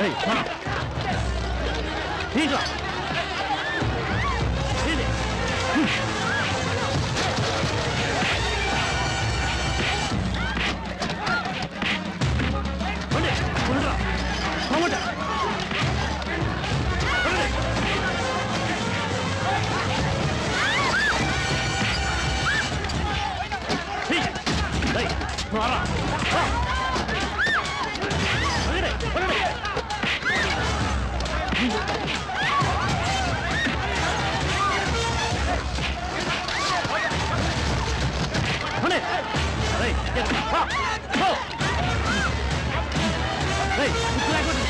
రేయ్, మనం. తీయరా. తీయలే. పోండి, పోండిరా. పోమంటే. పోండి. తీయ్. రేయ్, రారా. రా. పోండి, పోండి. పోండి. రేయ్, రా. పో. రేయ్, ఉప్పు లేకుండా.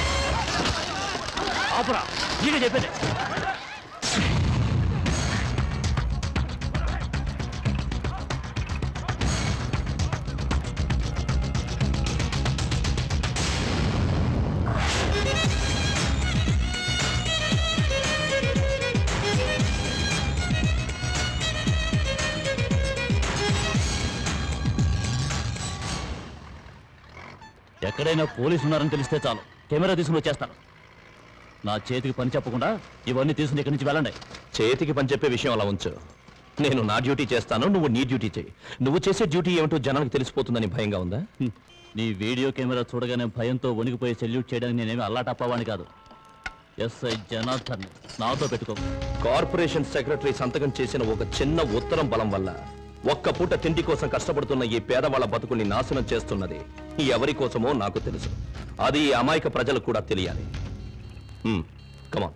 ఆపురా నీకు చెప్పేది ఎక్కడైనా పోలీసు ఉన్నారని తెలిస్తే చాలు కెమెరా తీసుకుని వచ్చేస్తాను నా చేతికి పని చెప్పకుండా ఇవన్నీ తీసుకుని ఇక్కడి నుంచి వెళ్ళండి చేతికి పని చెప్పే విషయం అలా ఉంచు నేను నా డ్యూటీ చేస్తాను నువ్వు నీ డ్యూటీ చేయి నువ్వు చేసే డ్యూటీ ఏమిటో జనానికి తెలిసిపోతుందని భయంగా ఉందా హ్మ్. నీ వీడియో కెమెరా చూడగానే భయంతో వణికిపోయి సెల్యూట్ చేయడానికి నేనేమి అల్లాటప్పవాణి కాదు ఎస్ఐ జనార్దన్ నాతో పెట్టుకో కార్పొరేషన్ సెక్రటరీ సంతకం చేసిన ఒక చిన్న ఉత్తరం బలం వల్ల ఒక్క పూట తిండి కోసం కష్టపడుతున్న ఈ పేదవాళ్ళ బతుకుల్ని నాశనం చేస్తున్నది ఎవరి కోసమో నాకు తెలుసు అది ఈ అమాయక ప్రజలకు కూడా తెలియాలి come on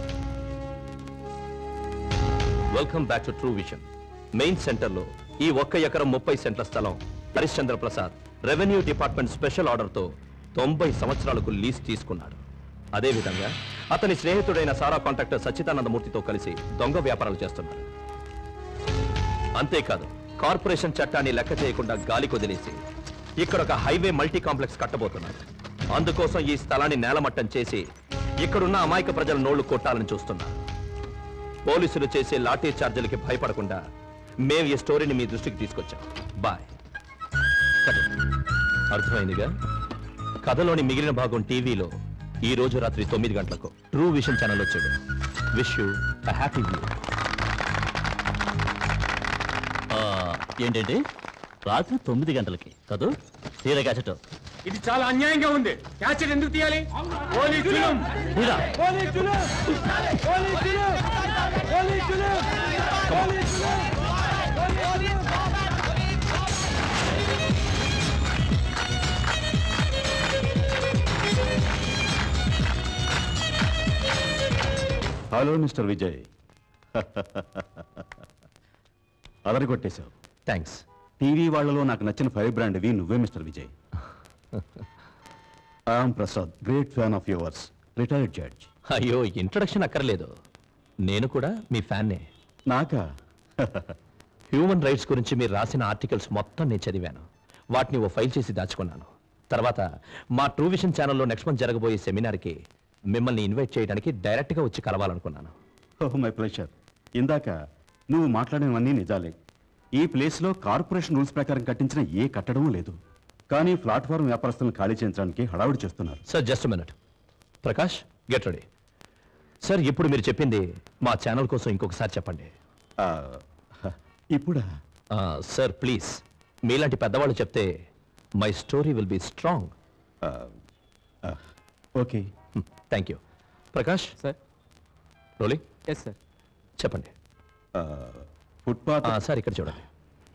welcome back to True Vision main సెంటర్లో ఈ ఒక్క ఎకరం ముప్పై సెంట్ల స్థలం Harishchandra Prasad revenue department special ఆర్డర్తో తొంభై సంవత్సరాలకు లీజ్ తీసుకున్నాడు అదేవిధంగా అతని స్నేహితుడైన సారా కాంట్రాక్టర్ సచ్చిదానందమూర్తితో కలిసి దొంగ వ్యాపారాలు చేస్తున్నాడు అంతేకాదు కార్పొరేషన్ చట్టాన్ని లెక్క చేయకుండా గాలి కొదిలేసి ఇక్కడ ఒక హైవే మల్టీ కాంప్లెక్స్ కట్టబోతున్నాడు అందుకోసం ఈ స్థలాన్ని నేలమట్టం చేసి ఇక్కడున్న అమాయక ప్రజల నోళ్లు కొట్టాలని చూస్తున్నారు పోలీసులు చేసే లాఠీ చార్జీలకి భయపడకుండా మేము ఈ స్టోరీని మీ దృష్టికి తీసుకొచ్చాం బాయ్ కట్. అర్థమైందిగా కథలోని మిగిలిన భాగం టీవీలో ఈ రోజు రాత్రి తొమ్మిది గంటలకు ట్రూ విషన్ ఛానల్లో చూడు విష్ యూ హ్యాపీ వ్యూ ఆ, ఏంటంటే రాత్రి తొమ్మిది గంటలకి కదూ తీర క్యాసెట్ ఇది చాలా అన్యాయంగా ఉంది క్యాచెట్ ఎందుకు తీయాలి పోలీసులు తీరా పోలీసులు పోలీసులు పోలీసులు పోలీసులు హలో మిస్టర్ విజయ్ అదరగొట్టేశావు థ్యాంక్స్ టీవీ వాళ్ళలో నాకు నచ్చిన ఫైవ్ బ్రాండ్ వి నువ్వే mister Vijay I'm Prasad great fan of yours retired judge అయ్యో ఇంట్రడక్షన్ అక్కర్లేదు నేను కూడా మీ ఫ్యాన్నే నాకా హ్యూమన్ రైట్స్ గురించి మీరు రాసిన ఆర్టికల్స్ మొత్తం నేను చదివాను వాటిని ఓ ఫైల్ చేసి దాచుకున్నాను తర్వాత మా ట్రూ విషన్ ఛానల్లో నెక్స్ట్ మంత్ జరగబోయే సెమినార్కి మిమ్మల్ని ఇన్వైట్ చేయడానికి డైరెక్ట్గా వచ్చి కలవాలనుకున్నాను ఓహ్ మై ప్లెషర్ ఇందాక నువ్వు మాట్లాడినవన్నీ నిజాలే ఈ ప్లేస్లో కార్పొరేషన్ రూల్స్ ప్రకారం కట్టించిన ఏ కట్టడమూ లేదు కానీ ప్లాట్ఫారం వ్యాపారస్తులను ఖాళీ చేయించడానికి హడావుడి చేస్తున్నారు sir just minute Prakash get ready sir ఇప్పుడు మీరు చెప్పింది మా ఛానల్ కోసం ఇంకొకసారి చెప్పండి ఆ, ఇప్పుడా ఆ, సార్ ప్లీజ్ మీలాంటి పెద్దవాళ్ళు చెప్తే my story will be strong ఆ, ఆ, okay thank you Prakash sir రోలీ ఎస్ సార్ చెప్పండి ఆ, ఫుట్పాత్ ఆ, సార్ ఇక్కడ చూడండి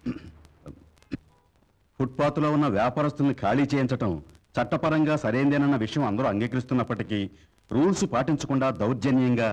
ఫుట్పాత్లో ఉన్న వ్యాపారస్తుల్ని ఖాళీ చేయించటం చట్టపరంగా సరైందేనన్న విషయం అందరూ అంగీకరిస్తున్నప్పటికీ రూల్స్ పాటించకుండా దౌర్జన్యంగా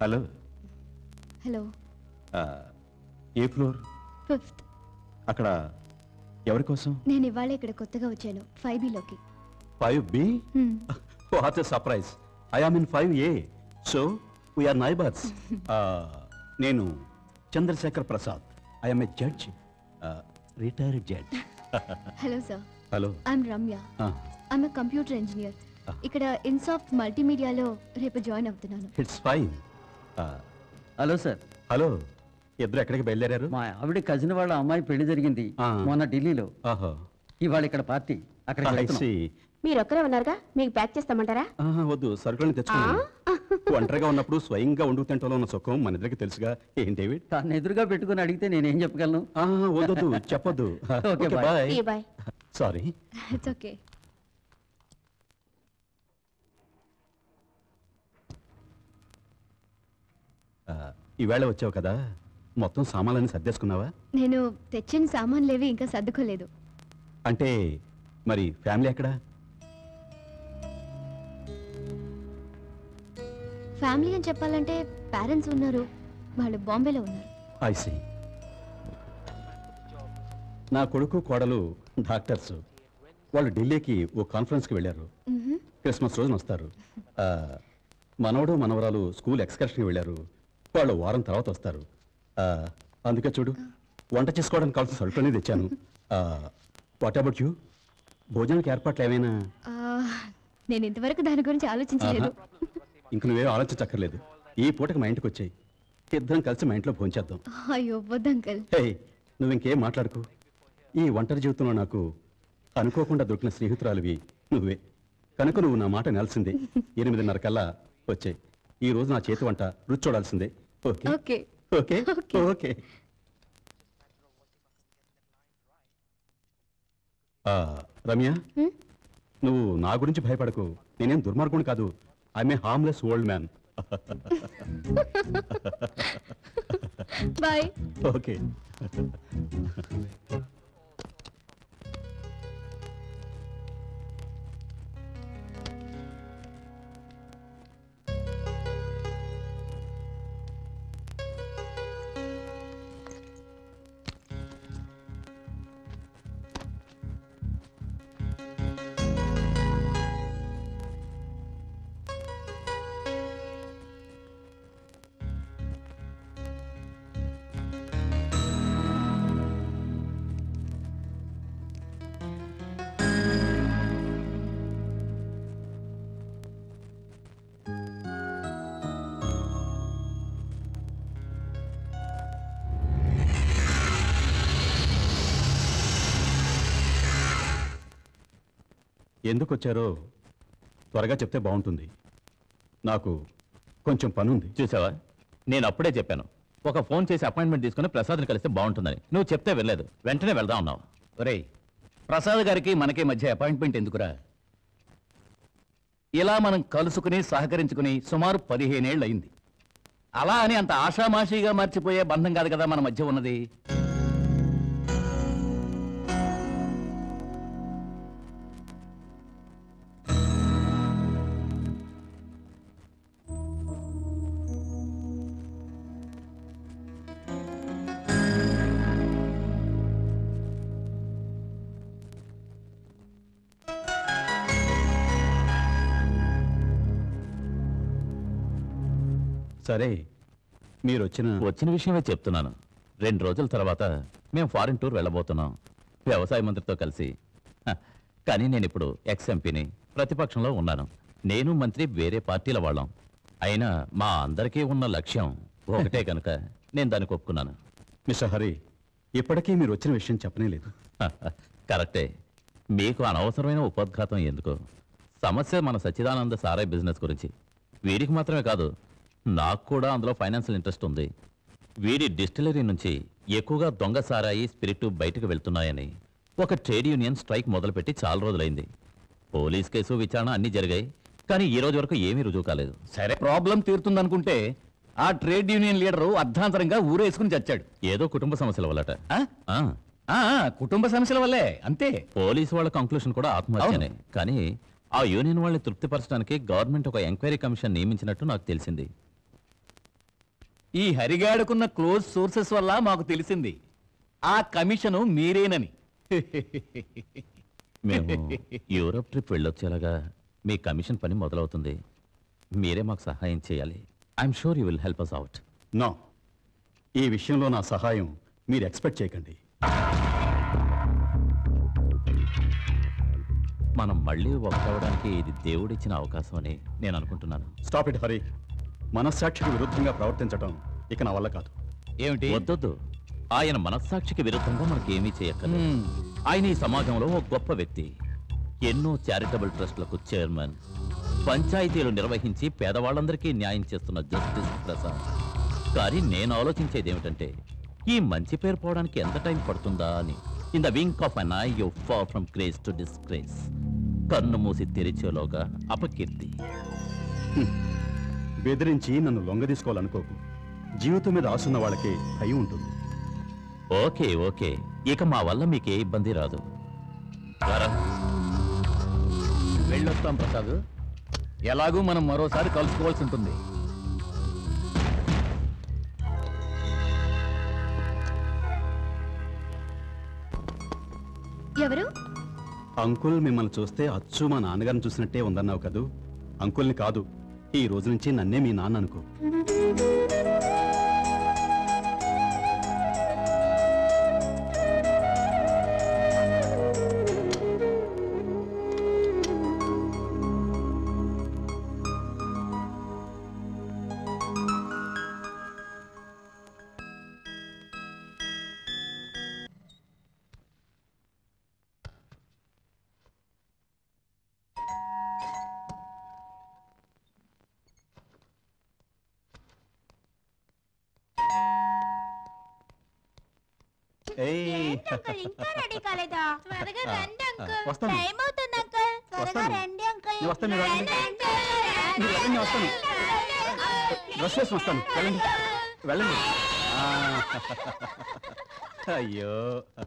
హలో హలో ఆ, ఏ ఫ్లోర్ ఫిఫ్త్ అక్కడ ఎవరి కోసం నేను ఇవాళ ఇక్కడ కొత్తగా వచ్చాను ఫైవ్ బిలోకి five B what surprise I am in five A so we're neighbours నేను Chandrashekar Prasad I'm a judge retired judge hello sir hello I'm Ramya I'm computer engineer ఇక్కడ ఇన్సాఫ్ట్ మల్టీమీడియాలో రేపు జాయిన్ అవుతున్నాను it's fine hello sir hello ఇద్దరు ఎక్కడికి బయలుదేరారు మా ఆవిడ కజిన్ వాళ్ళ అమ్మాయి పెళ్లి జరిగింది ఆ. మొన్న ఢిల్లీలో ఆహా ఇవాళ ఇక్కడ పార్టీ అక్కడ I see. మీరు ఒక్కరే ఉన్నారుగా మీకు ప్యాక్ చేస్తామంటారా ఆహా, వద్దు సరుకులను తెచ్చుకున్నాను ఒంటరిగా ఉన్నప్పుడు స్వయంగా వండుకు తింటలో ఉన్న సుఖం మన ఇద్దరికి తెలుసుగా ఏం డేవిడ్ తను ఎదురుగా పెట్టుకుని అడిగితే నేనేం చెప్పగలను ఆహా, వద్దొద్దు చెప్పొద్దు Okay, bye. Bye bye sorry it's okay ఈవేళ వచ్చావు కదా మొత్తం సామాన్లన్నీ సర్దేసుకున్నావా నేను తెచ్చిన సామాన్లేవి ఇంకా సర్దుకోలేదు అంటే మరి ఫ్యామిలీ ఎక్కడా ఫ్యామిలీ అని చెప్పాలంటే పేరెంట్స్ ఉన్నారు వాళ్ళు బాంబేలో ఉన్నారు ఐసి నా కొడుకు కోడలు డాక్టర్స్ వాళ్ళు ఢిల్లీకి ఓ కాన్ఫరెన్స్కి వెళ్ళారు మ్హూ. క్రిస్మస్ రోజున వస్తారు ఆ, మనవడు మనవరాలు స్కూల్ ఎక్స్కర్షన్కి వెళ్ళారు వాళ్ళు వారం తర్వాత వస్తారు ఆ, అందుకే చూడు వంట చేసుకోవడానికి కావాల్సిన సరుకులన్నీ తెచ్చాను వాట్ అబౌట్ యూ భోజనానికి ఏర్పాట్లు ఏమైనా ఆ, నేను ఇంతవరకు దాని గురించి ఆలోచించలేదు ఇంక నువ్వేం ఆలోచించక్కర్లేదు ఈ పూటకి మా ఇంటికి వచ్చాయి ఇద్దరం కలిసి మా ఇంట్లో భోంచేద్దాం అయ్యో వద్దు అంకల్ హే నువ్వు ఇంకేం మాట్లాడుకు ఈ ఒంటరి జీవితంలో నాకు అనుకోకుండా దొరికిన స్నేహితురాలివి నువ్వే కనుక నువ్వు నా మాట నెలసిందే ఎనిమిదిన్నర కల్లా వచ్చాయి ఈ రోజు నా చేతి వంట రుచి చూడాల్సిందే okay okay okay okay. Okay ఆ, రమ్య హ్మ్? నువ్వు నా గురించి భయపడకు నేనేం దుర్మార్గుని కాదు I'm a harmless old man boy okay ఎందుకు వచ్చారో త్వరగా చెప్తే బాగుంటుంది నాకు కొంచెం పనుంది చూసావా నేను అప్పుడే చెప్పాను ఒక ఫోన్ చేసి అపాయింట్మెంట్ తీసుకుని ప్రసాద్ని కలిస్తే బాగుంటుందని నువ్వు చెప్తే వెళ్ళలేదు వెంటనే వెళ్దాం అన్నావు ఒరేయ్ ప్రసాద్ గారికి మనకి మధ్య అపాయింట్మెంట్ ఎందుకురా ఇలా మనం కలుసుకుని సహకరించుకుని సుమారు పదిహేనేళ్ళు అయింది అలా అని అంత ఆషామాషీగా మర్చిపోయే బంధం కాదు కదా మన మధ్య ఉన్నది సరే మీరు వచ్చిన వచ్చిన విషయమే చెప్తున్నాను రెండు రోజుల తర్వాత మేము ఫారిన్ టూర్ వెళ్ళబోతున్నాం వ్యవసాయ మంత్రితో కలిసి హ, కానీ నేను ఇప్పుడు ఎక్స్ ఎంపీని ప్రతిపక్షంలో ఉన్నాను నేను మంత్రి వేరే పార్టీల వాళ్ళం అయినా మా అందరికీ ఉన్న లక్ష్యం ఒకటే కనుక నేను దానికి ఒప్పుకున్నాను మిస్టర్ హరి ఇప్పటికీ మీరు వచ్చిన విషయం చెప్పనే లేదు హ, హ, కరెక్టే మీకు అనవసరమైన ఉపోద్ఘాతం ఎందుకు సమస్య మన సచ్చిదానంద సారాయ్ బిజినెస్ గురించి వీడికి మాత్రమే కాదు నాకు కూడా అందులో ఫైనాన్షియల్ ఇంట్రెస్ట్ ఉంది వీడి డిస్టిలరీ నుంచి ఎక్కువగా దొంగ సారాయి స్పిరిట్ బయటకు వెళ్తున్నాయని ఒక ట్రేడ్ యూనియన్ స్ట్రైక్ మొదలుపెట్టి చాలా రోజులైంది పోలీస్ కేసు విచారణ అన్నీ జరిగాయి కానీ ఈ రోజు వరకు ఏమీ రుజువు కాలేదు సరే ప్రాబ్లం తీరుతుందనుకుంటే ఆ ట్రేడ్ యూనియన్ లీడరు అర్ధాంతరంగా ఊరేసుకుని చచ్చాడు ఏదో కుటుంబ సమస్యల వల్లట ఆ? ఆ, ఆ, ఆ, కుటుంబ సమస్యల వల్లే అంతే పోలీసు వాళ్ళ కంక్లూషన్ కూడా ఆత్మహత్యనే కానీ ఆ యూనియన్ వాళ్ళని తృప్తిపరచడానికి గవర్నమెంట్ ఒక ఎంక్వైరీ కమిషన్ నియమించినట్టు నాకు తెలిసింది ఈ హరిగాడుకున్న క్లోజ్ సోర్సెస్ వల్ల మాకు తెలిసింది ఆ కమిషను మీరేనని మేము యూరోప్ ట్రిప్ వెళ్ళొచ్చేలాగా మీ కమిషన్ పని మొదలవుతుంది మీరే మాకు సహాయం చేయాలి I'm sure you will help us out no ఈ విషయంలో నా సహాయం మీరు ఎక్స్పెక్ట్ చేయకండి మనం మళ్ళీ ఒకటవడానికి ఇది దేవుడిచ్చిన అవకాశం అని నేను అనుకుంటున్నాను స్టాప్ ఇట్ హరి మనస్సాక్షికి విరుద్ధంగా ప్రవర్తించడం ఇక నా వల్ల కాదు ఏమిటి వద్దొద్దు ఆయన మనస్సాక్షికి విరుద్ధంగా మనకేమీ చేయక్కర్లేదు మ్మ్. ఆయన ఈ సమాజంలో ఒక గొప్ప వ్యక్తి ఎన్నో చారిటబుల్ ట్రస్టులకు చైర్మన్ పంచాయతీలు నిర్వహించి పేదవాళ్ళందరికీ న్యాయం చేస్తున్న జస్టిస్ ప్రసాద్ కానీ నేను ఆలోచించేది ఏమిటంటే ఈ మంచి పేరు పోవడానికి ఎంత టైం పడుతుందా అని in the wink of an eye you fall from grace to disgrace కన్ను మూసి తెరిచేలోగా అపకీర్తి బెదిరించి నన్ను లొంగదీసుకోవాలనుకోకు జీవితం మీద ఆశున్న వాళ్ళకి భయం ఉంటుంది ఓకే ఓకే ఇక మా వల్ల మీకే ఇబ్బంది రాదు రారా. వెళ్ళొస్తాం ప్రసాద్ ఎలాగూ మనం మరోసారి కలుసుకోవాల్సి ఉంటుంది ఎవరు అంకుల్ మిమ్మల్ని చూస్తే అచ్చు మా నాన్నగారిని చూసినట్టే ఉందన్నావు కదూ అంకుల్ని కాదు ఈ రోజు నుంచి నన్నే మీ నాన్న అనుకో ఏయ్ ఇంకా రెడీ కాలేదా త్వరగా రండి అంకుల్ వస్తాను. టైం అవుతుంది అంకుల్ త్వరగా వస్తాను. రండి అంకుల్ నేను వస్తాను, మీరు రండి వెళ్ళండి. అంకుల్. మీరు వెళ్ళండి, నేను వస్తాను. డ్రెస్ వేసుకుని వస్తాను వెళ్ళండి వెళ్ళండి ఆ, అయ్యో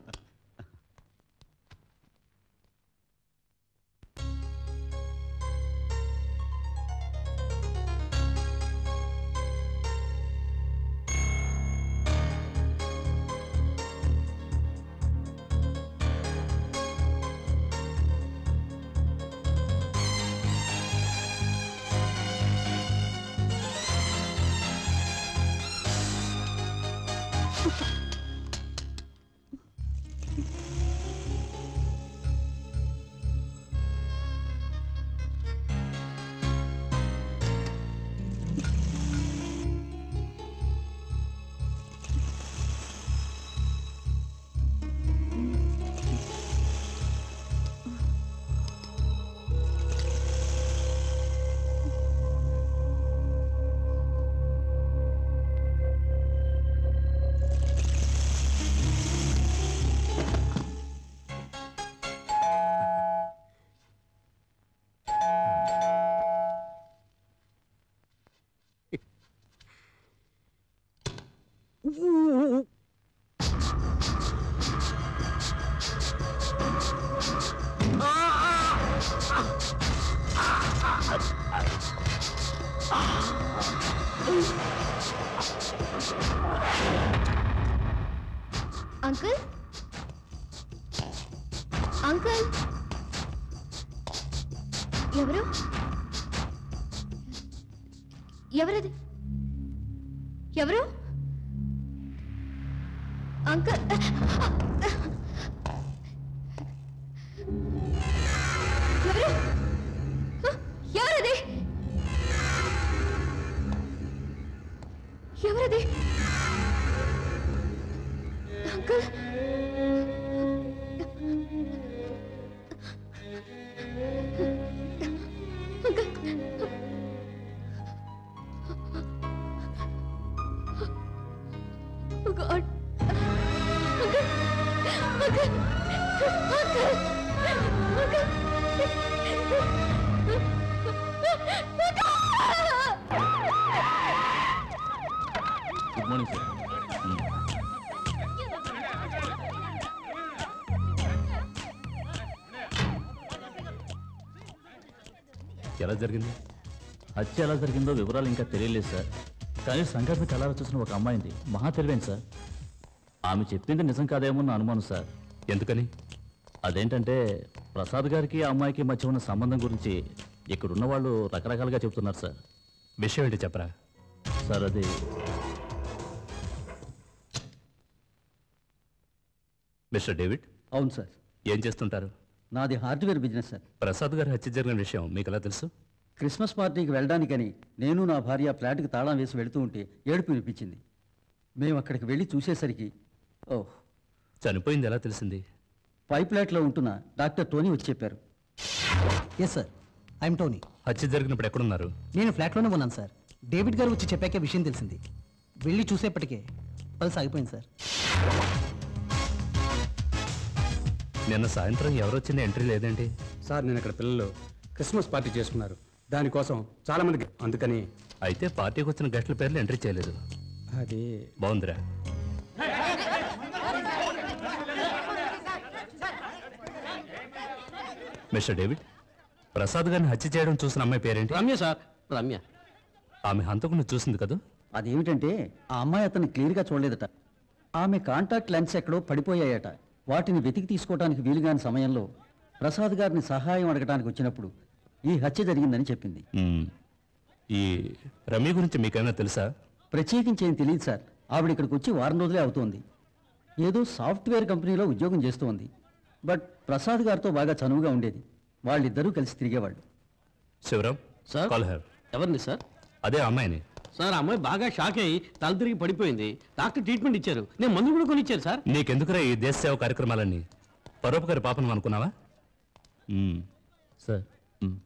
అంకుల్ అంకుల్ ఎవరు ఎవరది ఎవరు అంకుల్ ఎవరు ఎవరది ఎవరది uncle Oh God. Uncle. Uncle. Uncle. Good morning sir ఎలా జరిగింది హత్య ఎలా జరిగిందో వివరాలు ఇంకా తెలియలేదు సార్ కానీ సంఘటన కళారా చూసిన ఒక అమ్మాయింది మహా తెలివైంది సార్ ఆమె చెప్పింది నిజం కాదేమో నా అనుమానం సార్ ఎందుకని అదేంటంటే ప్రసాద్ గారికి ఆ అమ్మాయికి మధ్య ఉన్న సంబంధం గురించి ఇక్కడున్న వాళ్ళు రకరకాలుగా చెప్తున్నారు సార్ విషయం ఏంటి చెప్పరా సార్ అది మిస్టర్ డేవిడ్ అవును సార్ ఏం చేస్తుంటారు నాది హార్డ్వేర్ బిజినెస్ సార్ ప్రసాద్ గారి హత్య జరిగిన విషయం మీకు ఎలా తెలుసు క్రిస్మస్ పార్టీకి వెళ్ళడానికని నేను నా భార్య ఫ్లాట్కి తాళం వేసి వెళుతూ ఉంటే ఏడుపు వినిపించింది మేము అక్కడికి వెళ్ళి చూసేసరికి ఓహ్ చనిపోయింది ఎలా తెలిసింది పైప్ లైట్లో ఉంటున్న డాక్టర్ టోనీ వచ్చి చెప్పారు ఎస్ సార్ ఐఎమ్ టోనీ హత్య జరిగినప్పుడు ఎక్కడున్నారు నేను ఫ్లాట్లోనే ఉన్నాను సార్ డేవిడ్ గారు వచ్చి చెప్పాకే విషయం తెలిసింది వెళ్ళి చూసేప్పటికే పల్స్ ఆగిపోయింది సార్ నిన్న సాయంత్రం ఎవరొచ్చిన ఎంట్రీ లేదేంటి సార్ నేను ఇక్కడ పిల్లలు క్రిస్మస్ పార్టీ చేసుకున్నారు దానికోసం చాలా మంది అందుకని అయితే పార్టీకి వచ్చిన గెస్ట్ల పేర్లు ఎంట్రీ చేయలేదు అది బాగుందిరా మిస్టర్ డేవిడ్ ప్రసాద్ గారిని హత్య చేయడం చూసిన అమ్మాయి పేరేంటి రమ్య సార్ రమ్య ఆమె హంతకుని చూసింది కదా అదేమిటంటే ఆ అమ్మాయి అతన్ని క్లియర్గా చూడలేదట ఆమె కాంటాక్ట్ లెన్స్ ఎక్కడో పడిపోయాయట వాటిని వెతికి తీసుకోవడానికి వీలుగాని సమయంలో ప్రసాద్ గారిని సహాయం అడగడానికి వచ్చినప్పుడు ఈ హత్య జరిగిందని చెప్పింది మ్మ్. ఈ రమ్య గురించి మీకేమైనా తెలుసా ప్రత్యేకించి ఏం తెలియదు సార్ ఆవిడ ఇక్కడికి వచ్చి వారం రోజులే అవుతోంది ఏదో సాఫ్ట్వేర్ కంపెనీలో ఉద్యోగం చేస్తోంది బట్ ప్రసాద్ గారితో బాగా చనువుగా ఉండేది వాళ్ళిద్దరూ కలిసి తిరిగేవాళ్ళు శివరాం సార్? కాల్ హర్ ఎవరిని సార్ అదే అమ్మాయిని సార్ అమ్మాయి బాగా షాక్ అయ్యి తల తిరిగి పడిపోయింది డాక్టర్ ట్రీట్మెంట్ ఇచ్చారు నేను మందులు కూడా కొనిచ్చారు సార్ నీకెందుకురా ఈ దేశ సేవ కార్యక్రమాలన్నీ పరోపకారి పాపను అనుకున్నావా మ్మ్. సార్ మ్మ్.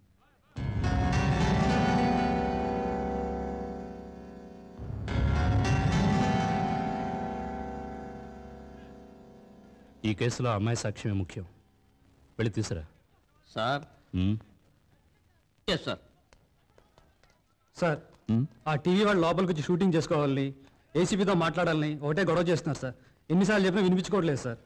ఈ కేసులో అమ్మాయి సాక్ష్యమే ముఖ్యం వెళ్ళి తీసురా సార్ మ్మ్. ఎస్ సార్ సార్ ఆ టీవీ వాళ్ళు లోపలికి వచ్చి షూటింగ్ చేసుకోవాలని ఏసీపీతో మాట్లాడాలని ఒకటే గొడవ చేస్తున్నారు సార్ ఎన్నిసార్లు చెప్పినా వినిపించుకోవట్లేదు సార్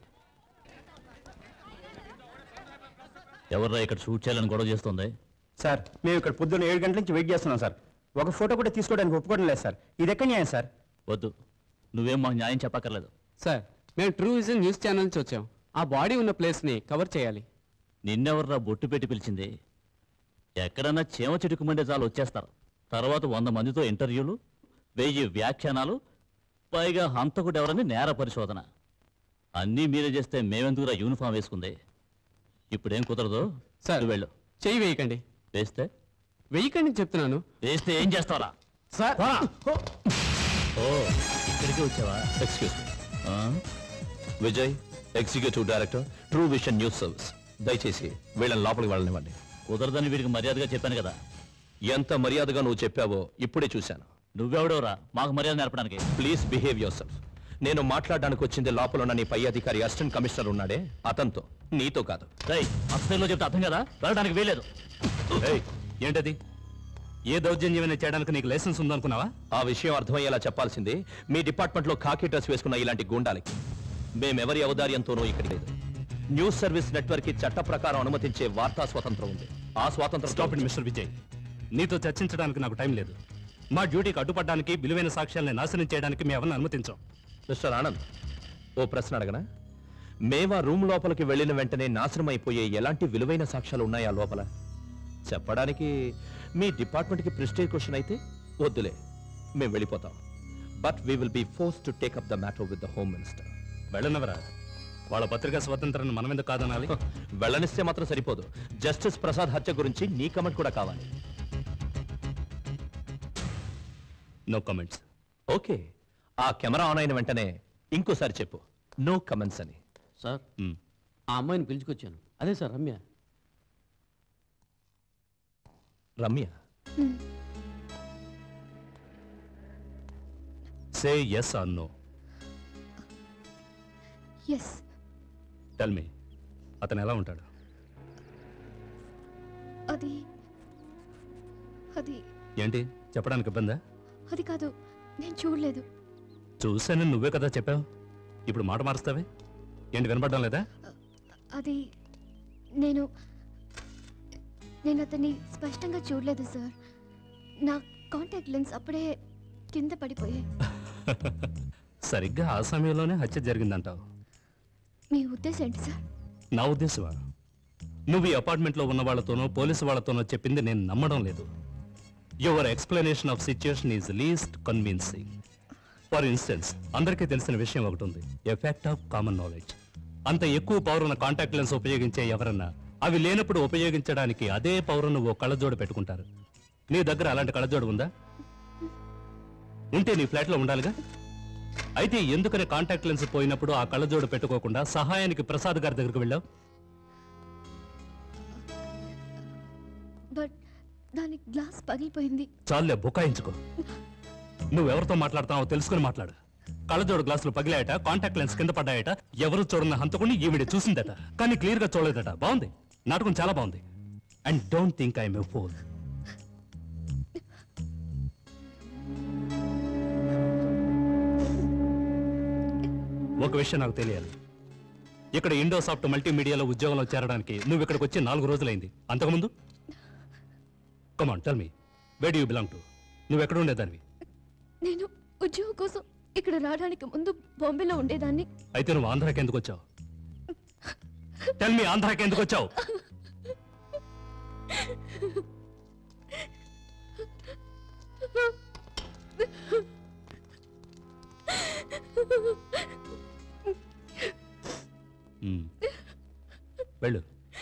ఎవర్రా ఇక్కడ షూట్ చేయాలని గొడవ చేస్తుంది సార్ మేము ఇక్కడ పొద్దున్న ఏడు గంటల నుంచి వెయిట్ చేస్తున్నాం సార్ ఒక ఫోటో కూడా తీసుకోవడానికి ఒప్పుకోవడం లేదు సార్ ఇది ఎక్కడ న్యాయం సార్ వద్దు నువ్వేం మాకు న్యాయం చెప్పక్కర్లేదు సార్ మేము ట్రూ విజన్ న్యూస్ ఛానల్ నుంచి వచ్చాం ఆ బాడీ ఉన్న ప్లేస్ని కవర్ చేయాలి నిన్నెవర్రా బొట్టు పెట్టి పిలిచింది ఎక్కడన్నా చీమ చిటుకుమంటే చాలు వచ్చేస్తారు తర్వాత వంద మందితో ఇంటర్వ్యూలు వెయ్యి వ్యాఖ్యానాలు పైగా హంతకుడు ఎవరని నేర పరిశోధన అన్నీ మీరే చేస్తే మేమెందుకురా యూనిఫామ్ వేసుకుంది ఇప్పుడేం కుదరదు సార్. నువ్వు వెళ్ళు చెయ్యి వేయకండి వేస్తే వెయ్యకండి చెప్తున్నాను వేస్తే ఏం చేస్తావరా సార్ ఓ ఇక్కడికి వచ్చావా ఎక్స్క్యూజ్ మీ ఆ? Vijay executive director True Vision news service దయచేసి వీళ్ళని లోపలికి వెళ్ళనివ్వండి కుదరదని వీడికి మర్యాదగా చెప్పాను కదా ఎంత మర్యాదగా నువ్వు చెప్పావో ఇప్పుడే చూశాను నువ్వెవడోరా మాకు మర్యాద నేర్పడానికి ప్లీజ్ బిహేవ్ యువర్ సెల్ఫ్ నేను మాట్లాడడానికి వచ్చింది లోపల ఉన్న నీ పై అధికారి అసిస్టెంట్ కమిషనర్ ఉన్నాడే అతనితో నీతో కాదు రేయ్ అసలు చెప్తే అర్థం కదా వెళ్ళడానికి వీలేదు ఏయ్, ఏంటది ఏ దౌర్జన్యమైనా చేయడానికి నీకు లైసెన్స్ ఉందనుకున్నావా ఆ విషయం అర్థమయ్యేలా చెప్పాల్సింది మీ డిపార్ట్మెంట్ లో కాకి డ్రెస్ వేసుకున్న ఇలాంటి గూండాలకి మేమెవరి అవదార్యంతోనూ ఇక్కడ లేదు న్యూస్ సర్వీస్ నెట్వర్క్ కి చట్ట ప్రకారం అనుమతించే వార్తా స్వాతంత్రం ఉంది ఆ స్వాతంత్రం స్టాప్ ఇట్ మిస్టర్ విజయ్ నీతో చర్చించడానికి నాకు టైం లేదు మా డ్యూటీకి అడ్డుపడడానికి విలువైన సాక్ష్యాలను నాశనం చేయడానికి మేము ఎవరిని అనుమతించాం మిస్టర్ ఆనంద్ ఓ ప్రశ్న అడగనా మేమా రూమ్ లోపలికి వెళ్ళిన వెంటనే నాశనం అయిపోయే ఎలాంటి విలువైన సాక్ష్యాలు ఉన్నాయా లోపల చెప్పడానికి మీ డిపార్ట్మెంట్కి ప్రిస్టేజ్ క్వశ్చన్ అయితే వద్దులే మేము వెళ్ళిపోతాం but we will be force to take up the matter with the home minister వెళ్ళనవరా వాళ్ళ పత్రికా స్వతంత్రాన్ని మనం ఎందుకు కాదనాలి వెళ్ళనిస్తే మాత్రం సరిపోదు జస్టిస్ ప్రసాద్ హత్య గురించి నీ కమెంట్ కూడా కావాలి నో కమెంట్స్ ఓకే ఆ కెమెరా ఆన్ అయిన వెంటనే ఇంకోసారి చెప్పు నో కమెంట్స్ అని సార్ ఆ అమ్మాయిని పిలుచుకొచ్చాను అదే sir Ramya Ramya say yes or no yes tell me అతను ఎలా ఉంటాడు అది అది ఏంటి చెప్పడానికి ఇబ్బందా అది కాదు నేను చూడలేదు చూశాను నువ్వే కదా చెప్పావు ఇప్పుడు మాట మారుస్తావే ఏంటి వినపడడం లేదా అది నేను నేను అతన్ని స్పష్టంగా చూడలేదు సార్ నా కాంటాక్ట్ లెన్స్ అప్పుడే కింద పడిపోయాయి సరిగ్గా ఆ సమయంలోనే హత్య జరిగిందంటావు మీ ఉద్దేశం ఏంటి సార్ నా ఉద్దేశమా నువ్వు ఈ అపార్ట్మెంట్లో ఉన్న వాళ్ళతోనో పోలీసు వాళ్ళతోనో చెప్పింది నేను నమ్మడం లేదు your explanation of situation is least convincing for instance అందరికీ తెలిసిన విషయం ఒకటి ఉంది ఎఫెక్ట్ ఆఫ్ కామన్ నాలెడ్జ్ అంత ఎక్కువ పవర్ ఉన్న కాంటాక్ట్ లెన్స్ ఉపయోగించే ఎవరన్నా అవి లేనప్పుడు ఉపయోగించడానికి అదే పౌరును ఓ కళ్ళజోడు పెట్టుకుంటారు నీ దగ్గర అలాంటి కళ్ళజోడు ఉందా ఉంటే నీ ఫ్లాట్లో ఉండాలిగా అయితే ఎందుకని కాంటాక్ట్ లెన్స్ పోయినప్పుడు ఆ కళ్ళజోడు పెట్టుకోకుండా సహాయానికి ప్రసాద్ గారి దగ్గరికి వెళ్ళావు బట్ దాని గ్లాస్ పగిలిపోయింది చాలే బుకాయించుకో నువ్వెవరితో మాట్లాడుతున్నావో తెలుసుకుని మాట్లాడు కళ్ళజోడు గ్లాసులు పగిలాయట కాంటాక్ట్ లెన్స్ కింద పడ్డాయట ఎవరు చూడన్న హంతకుని ఈవిడ చూసిందట కానీ క్లియర్ గా చూడలేదట బాగుంది నాటకం చాలా బాగుంది and don't think I'm a fool ఒక విషయం నాకు తెలియాలి ఇక్కడ ఇండోసాఫ్ట్ మల్టీమీడియాలో ఉద్యోగంలో చేరడానికి నువ్వు ఇక్కడికి వచ్చి నాలుగు రోజులైంది అంతకుముందు come on tell me where you belong to నువ్వు ఎక్కడ ఉండేదానివి నేను ఉద్యోగం కోసం ఇక్కడ రావడానికి ముందు బాంబేలో ఉండేదాన్ని అయితే నువ్వు ఆంధ్రాకి ఎందుకు వచ్చావు టెల్ మీ ఆంధ్రాకి ఎందుకు వచ్చావు మ్మ్. వెళ్ళు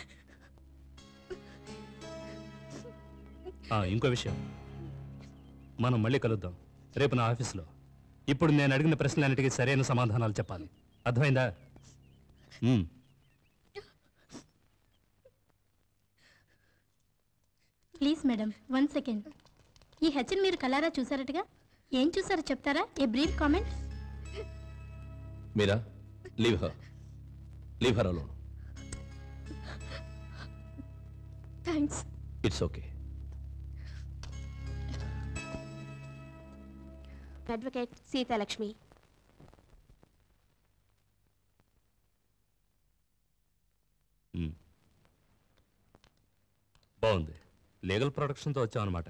ఆ, ఇంకో విషయం మనం మళ్ళీ కలుద్దాం రేపు నా ఆఫీస్లో ఇప్పుడు నేను అడిగిన ప్రశ్నలన్నిటికీ సరైన సమాధానాలు చెప్పాలి అర్థమైందా మ్మ్. ప్లీజ్ మేడం వన్ సెకండ్ ఈ హెచ్ని మీరు కలారా చూసారటగా ఏం చూసారో చెప్తారా a brief comment Meera leave her leave her alone thanks it's okay advocate Sitalakshmi మ్మ్. బాగుంది లీగల్ ప్రొడక్షన్తో వచ్చామన్నమాట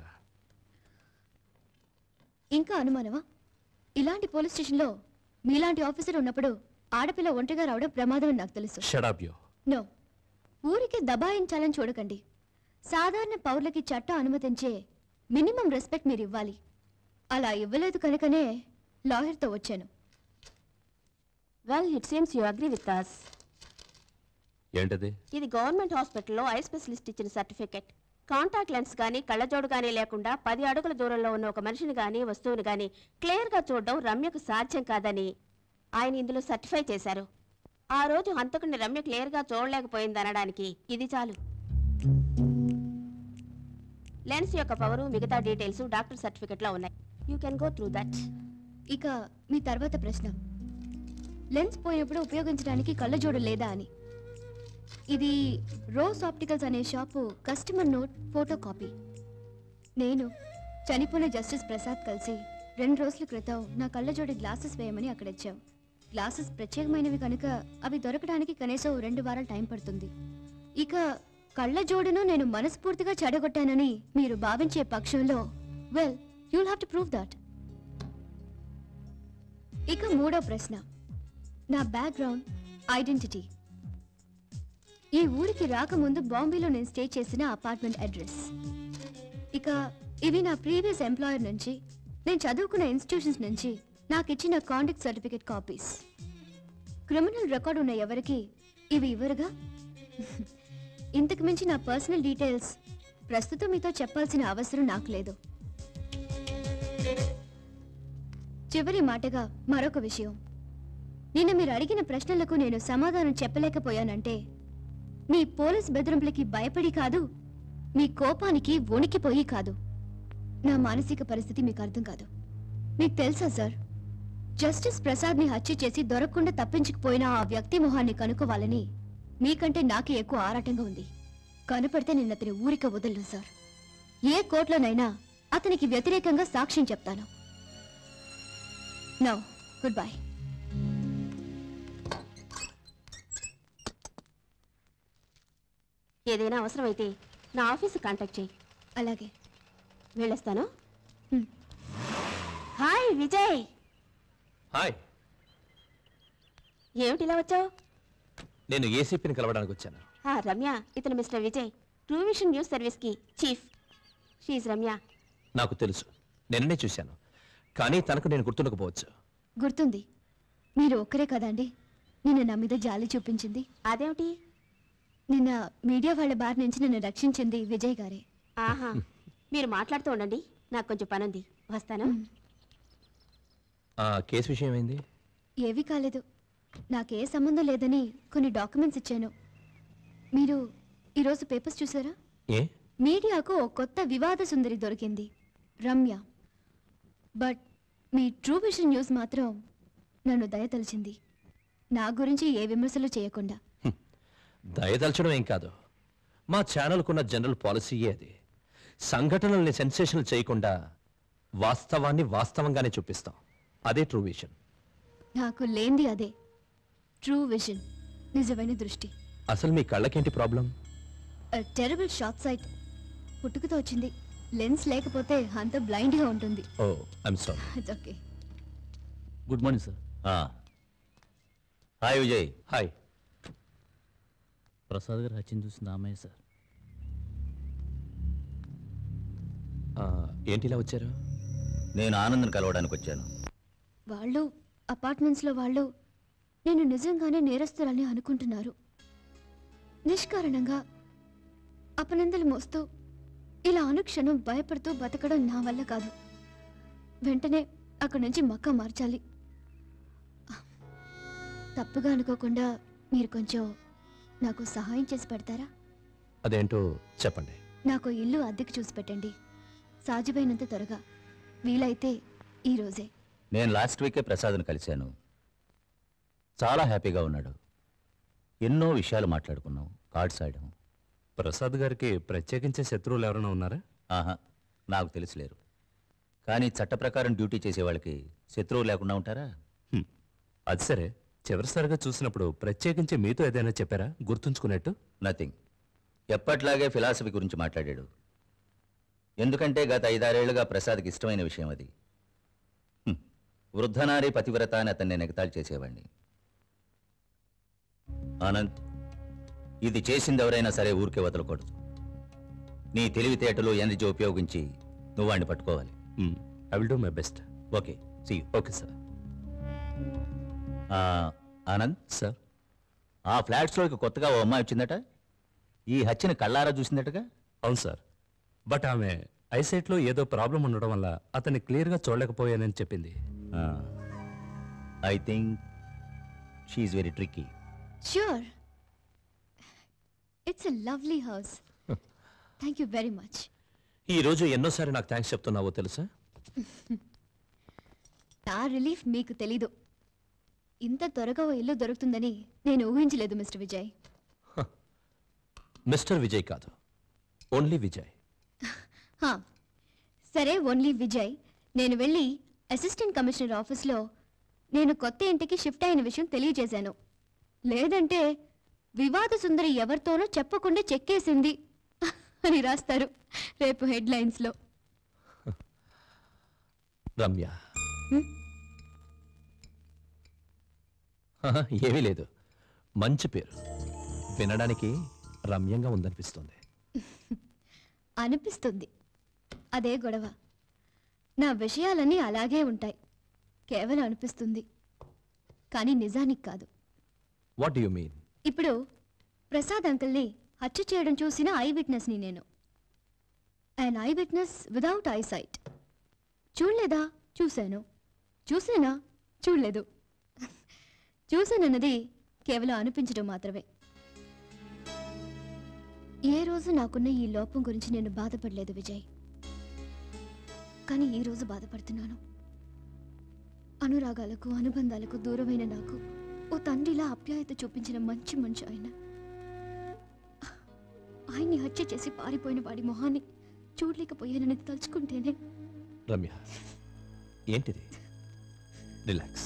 ఇంకా అనుమానమా ఇలాంటి పోలీస్ స్టేషన్లో మీలాంటి ఆఫీసర్ ఉన్నప్పుడు ఆడపిల్ల ఒంటరిగా రావడం ప్రమాదం అని నాకు తెలుసు షడాబ్యో నో ఊరికి దబాయించాలని చూడకండి సాధారణ పౌరులకి చట్టం అనుమతించే మినిమం రెస్పెక్ట్ మీరు ఇవ్వాలి అలా ఇవ్వలేదు కనుకనే లాయర్తో వచ్చాను well it seems you agree with us ఏంటది ఇది గవర్నమెంట్ హాస్పిటల్లో ఐ స్పెషలిస్ట్ ఇచ్చిన సర్టిఫికెట్ కాంటాక్ట్ లెన్స్ కానీ కళ్ళజోడు కానీ లేకుండా పది అడుగుల దూరంలో ఉన్న ఒక మనిషిని కానీ వస్తువుని కానీ క్లియర్గా చూడడం రమ్యకు సాధ్యం కాదని ఆయన ఇందులో సర్టిఫై చేశారు ఆ రోజు హంతకుడిని రమ్య క్లియర్గా చూడలేకపోయింది అనడానికి ఇది చాలు లెన్స్ యొక్క పవరు మిగతా డీటెయిల్స్ డాక్టర్ సర్టిఫికెట్లో ఉన్నాయి you can go through that ఇక మీ తర్వాత ప్రశ్న లెన్స్ పోయినప్పుడు ఉపయోగించడానికి కళ్ళజోడు లేదా అని ఇది రోజ్ ఆప్టికల్స్ అనే shop customer note photo copy నేను చనిపోయిన జస్టిస్ ప్రసాద్ కలిసి రెండు రోజుల క్రితం నా కళ్ళజోడి గ్లాసెస్ వేయమని అక్కడ ఇచ్చాం గ్లాసెస్ ప్రత్యేకమైనవి కనుక అవి దొరకడానికి కనీసం రెండు వారాలు టైం పడుతుంది ఇక కళ్ళజోడును నేను మనస్ఫూర్తిగా చెడగొట్టానని మీరు భావించే పక్షంలో well you'll have to prove that ఇక మూడో ప్రశ్న నా బ్యాక్గ్రౌండ్ ఐడెంటిటీ ఈ ఊరికి రాకముందు బాంబేలో నేను స్టే చేసిన అపార్ట్మెంట్ అడ్రస్ ఇక ఇవి నా ప్రీవియస్ ఎంప్లాయర్ నుంచి నేను చదువుకున్న ఇన్స్టిట్యూషన్స్ నుంచి నాకు ఇచ్చిన contact certificate copies criminal record ఉన్న ఎవరికి ఇవి ఇవ్వరుగా ఇంతకు మించి నా పర్సనల్ డీటెయిల్స్ ప్రస్తుతం మీతో చెప్పాల్సిన అవసరం నాకు లేదు చివరి మాటగా మరొక విషయం నిన్న మీరు అడిగిన ప్రశ్నలకు నేను సమాధానం చెప్పలేకపోయానంటే మీ పోలీస్ బెదిరింపులకి భయపడి కాదు మీ కోపానికి వణికిపోయి కాదు నా మానసిక పరిస్థితి మీకు అర్థం కాదు మీకు తెలుసా సార్ జస్టిస్ ప్రసాద్ని హత్య చేసి దొరకకుండా తప్పించుకుపోయిన ఆ వ్యక్తి మొహాన్ని కనుక్కోవాలని మీకంటే నాకే ఎక్కువ ఆరాటంగా ఉంది కనపడితే నిన్న అతని ఊరిక వదలను సార్ ఏ కోర్టులోనైనా అతనికి వ్యతిరేకంగా సాక్ష్యం చెప్తాను నో గుడ్ బై ఏదైనా అవసరమైతే నా ఆఫీసు కాంటాక్ట్ చేయి అలాగే వెళ్ళొస్తాను హాయ్ విజయ్ హాయ్ ఏమిటి ఇలా వచ్చావు నేను ఏసీపీని కలవడానికి వచ్చాను ఆ రమ్య ఇతను mister Vijay True Vision news service కి చీఫ్ షీజ్ రమ్య నాకు తెలుసు నిన్ననే చూశాను కానీ తనకు నేను గుర్తుండకపోవచ్చు గుర్తుంది మీరు ఒక్కరే కదండి నిన్న నా మీద జాలి చూపించింది అదేమిటి నిన్న మీడియా వాళ్ళ బారి నుంచి నన్ను రక్షించింది విజయ్ గారే ఆహా మీరు మాట్లాడుతూ ఉండండి నాకు కొంచెం పనుంది వస్తాను ఆ కేసు విషయం ఏంది ఏవీ కాలేదు నాకే సంబంధం లేదని కొన్ని డాక్యుమెంట్స్ ఇచ్చాను మీరు ఈరోజు పేపర్స్ చూసారా ఏ మీడియాకు ఓ కొత్త వివాద సుందరి దొరికింది రమ్య బట్ మీ ట్రూ విషన్ న్యూస్ మాత్రం నన్ను దయతలిచింది నా గురించి ఏ విమర్శలు చేయకుండా దయదలచడం ఏం కాదు మా ఛానల్కున్న జనరల్ పాలసీయే అది సంఘటనల్ని సెన్సేషనల్ చేయకుండా వాస్తవాన్ని వాస్తవంగానే చూపిస్తాం అదే ట్రూ విషన్ నాకు లేంది అదే ట్రూ విజన్ నిజమైన దృష్టి అసలు మీ కళ్ళకేంటి ప్రాబ్లం టెరబుల్ షార్ట్ సైట్ పుట్టుకతో వచ్చింది లెన్స్ లేకపోతే అంత బ్లైండ్గా ఉంటుంది oh I'm sorry it's okay good morning sir hi Vijay hi Prasad garu హత్యను చూసింది అమ్మాయి సార్ ఏంటి ఇలా వచ్చారు నేను ఆనందం కలవడానికి వచ్చాను వాళ్ళు అపార్ట్మెంట్స్లో వాళ్ళు నేను నిజంగానే నేరస్తులని అనుకుంటున్నారు నిష్కారణంగా అపనందలు మోస్తూ ఇలా అనుక్షణం భయపడుతూ బతకడం నా వల్ల కాదు వెంటనే అక్కడి నుంచి మక్క మార్చాలి తప్పుగా అనుకోకుండా మీరు కొంచెం నాకు సహాయం చేసి పెడతారా అదేంటో చెప్పండి నాకు ఇల్లు అద్దెకి చూసి పెట్టండి సాధ్యమైనంత త్వరగా వీలైతే ఈ రోజే నేను లాస్ట్ వీకే ప్రసాద్ను కలిశాను చాలా హ్యాపీగా ఉన్నాడు ఎన్నో విషయాలు మాట్లాడుకున్నాం కార్డ్స్ ఆడాం ప్రసాద్ గారికి ప్రత్యేకించే శత్రువులు ఎవరైనా ఉన్నారా ఆహా నాకు తెలిసిలేరు కానీ చట్ట ప్రకారం డ్యూటీ చేసే వాళ్ళకి శత్రువు లేకుండా ఉంటారా హ్మ్. అది సరే చివరిసారిగా చూసినప్పుడు ప్రత్యేకించి మీతో ఏదైనా చెప్పారా గుర్తుంచుకున్నట్టు నథింగ్ ఎప్పట్లాగే ఫిలాసఫీ గురించి మాట్లాడాడు ఎందుకంటే గత ఐదారేళ్లుగా ప్రసాద్కి ఇష్టమైన విషయం అది హ్మ్. వృద్ధనారి పతివ్రత అని అతన్ని నెగతాళి చేసేవాడిని ఆనంద్ ఇది చేసింది ఎవరైనా సరే ఊరికే వదలకూడదు నీ తెలివితేటలు ఎనర్జీ ఉపయోగించి నువ్వు వాడిని పట్టుకోవాలి I will do my best okay see okay sir Anand sir ఆ ఫ్లాట్స్లోకి కొత్తగా ఓ అమ్మాయి వచ్చిందట ఈ హత్యని కళ్ళారా చూసిందటగా అవును సార్ బట్ ఆమె ఐసైట్లో ఏదో ప్రాబ్లం ఉండడం వల్ల అతన్ని క్లియర్గా చూడలేకపోయానని చెప్పింది I think she's very tricky sure it's a lovely house thank you very much ఈ రోజు ఎన్నోసారి నాకు థ్యాంక్స్ చెప్తున్నావో తెలుసా నా రిలీఫ్ మీకు తెలీదు ఇంత త్వరగా ఓ ఇల్లు దొరుకుతుందని నేను ఊహించలేదు మిస్టర్ విజయ్ మిస్టర్ విజయ్ కాదు ఓన్లీ విజయ్ హా, సరే ఓన్లీ విజయ్ నేను వెళ్ళి అసిస్టెంట్ కమిషనర్ ఆఫీస్లో నేను కొత్త ఇంటికి షిఫ్ట్ అయిన విషయం తెలియజేశాను లేదంటే వివాద సుందరి ఎవరితోనో చెప్పకుండా చెక్కేసింది అని రాస్తారు రేపు హెడ్లైన్స్లో రమ్య హ్మ్? హహ, ఏమీ లేదు మంచి పేరు వినడానికి రమ్యంగా ఉందనిపిస్తుంది అనిపిస్తుంది అదే గొడవ నా విషయాలన్నీ అలాగే ఉంటాయి కేవలం అనిపిస్తుంది కానీ నిజానికి కాదు వాట్ యు మీన్ ఇప్పుడు ప్రసాద్ అంకుల్ని హత్య చేయడం చూసిన ఐ విట్నెస్ని నేను and eye witness without eye sight చూడలేదా చూశాను చూసానా చూడలేదు చూశానన్నది కేవలం అనిపించడం మాత్రమే ఏ రోజు నాకున్న ఈ లోపం గురించి నేను బాధపడలేదు విజయ్ కానీ ఈ రోజు బాధపడుతున్నాను అనురాగాలకు అనుబంధాలకు దూరమైన నాకు ఓ తండ్రిలా అప్యాయత చూపించిన మంచి మనిషి ఆయన ఆయన్ని హత్య చేసి పారిపోయిన వాడి మొహాన్ని చూడలేకపోయానని తలుచుకుంటేనే రమ్య ఏంటిది రిలాక్స్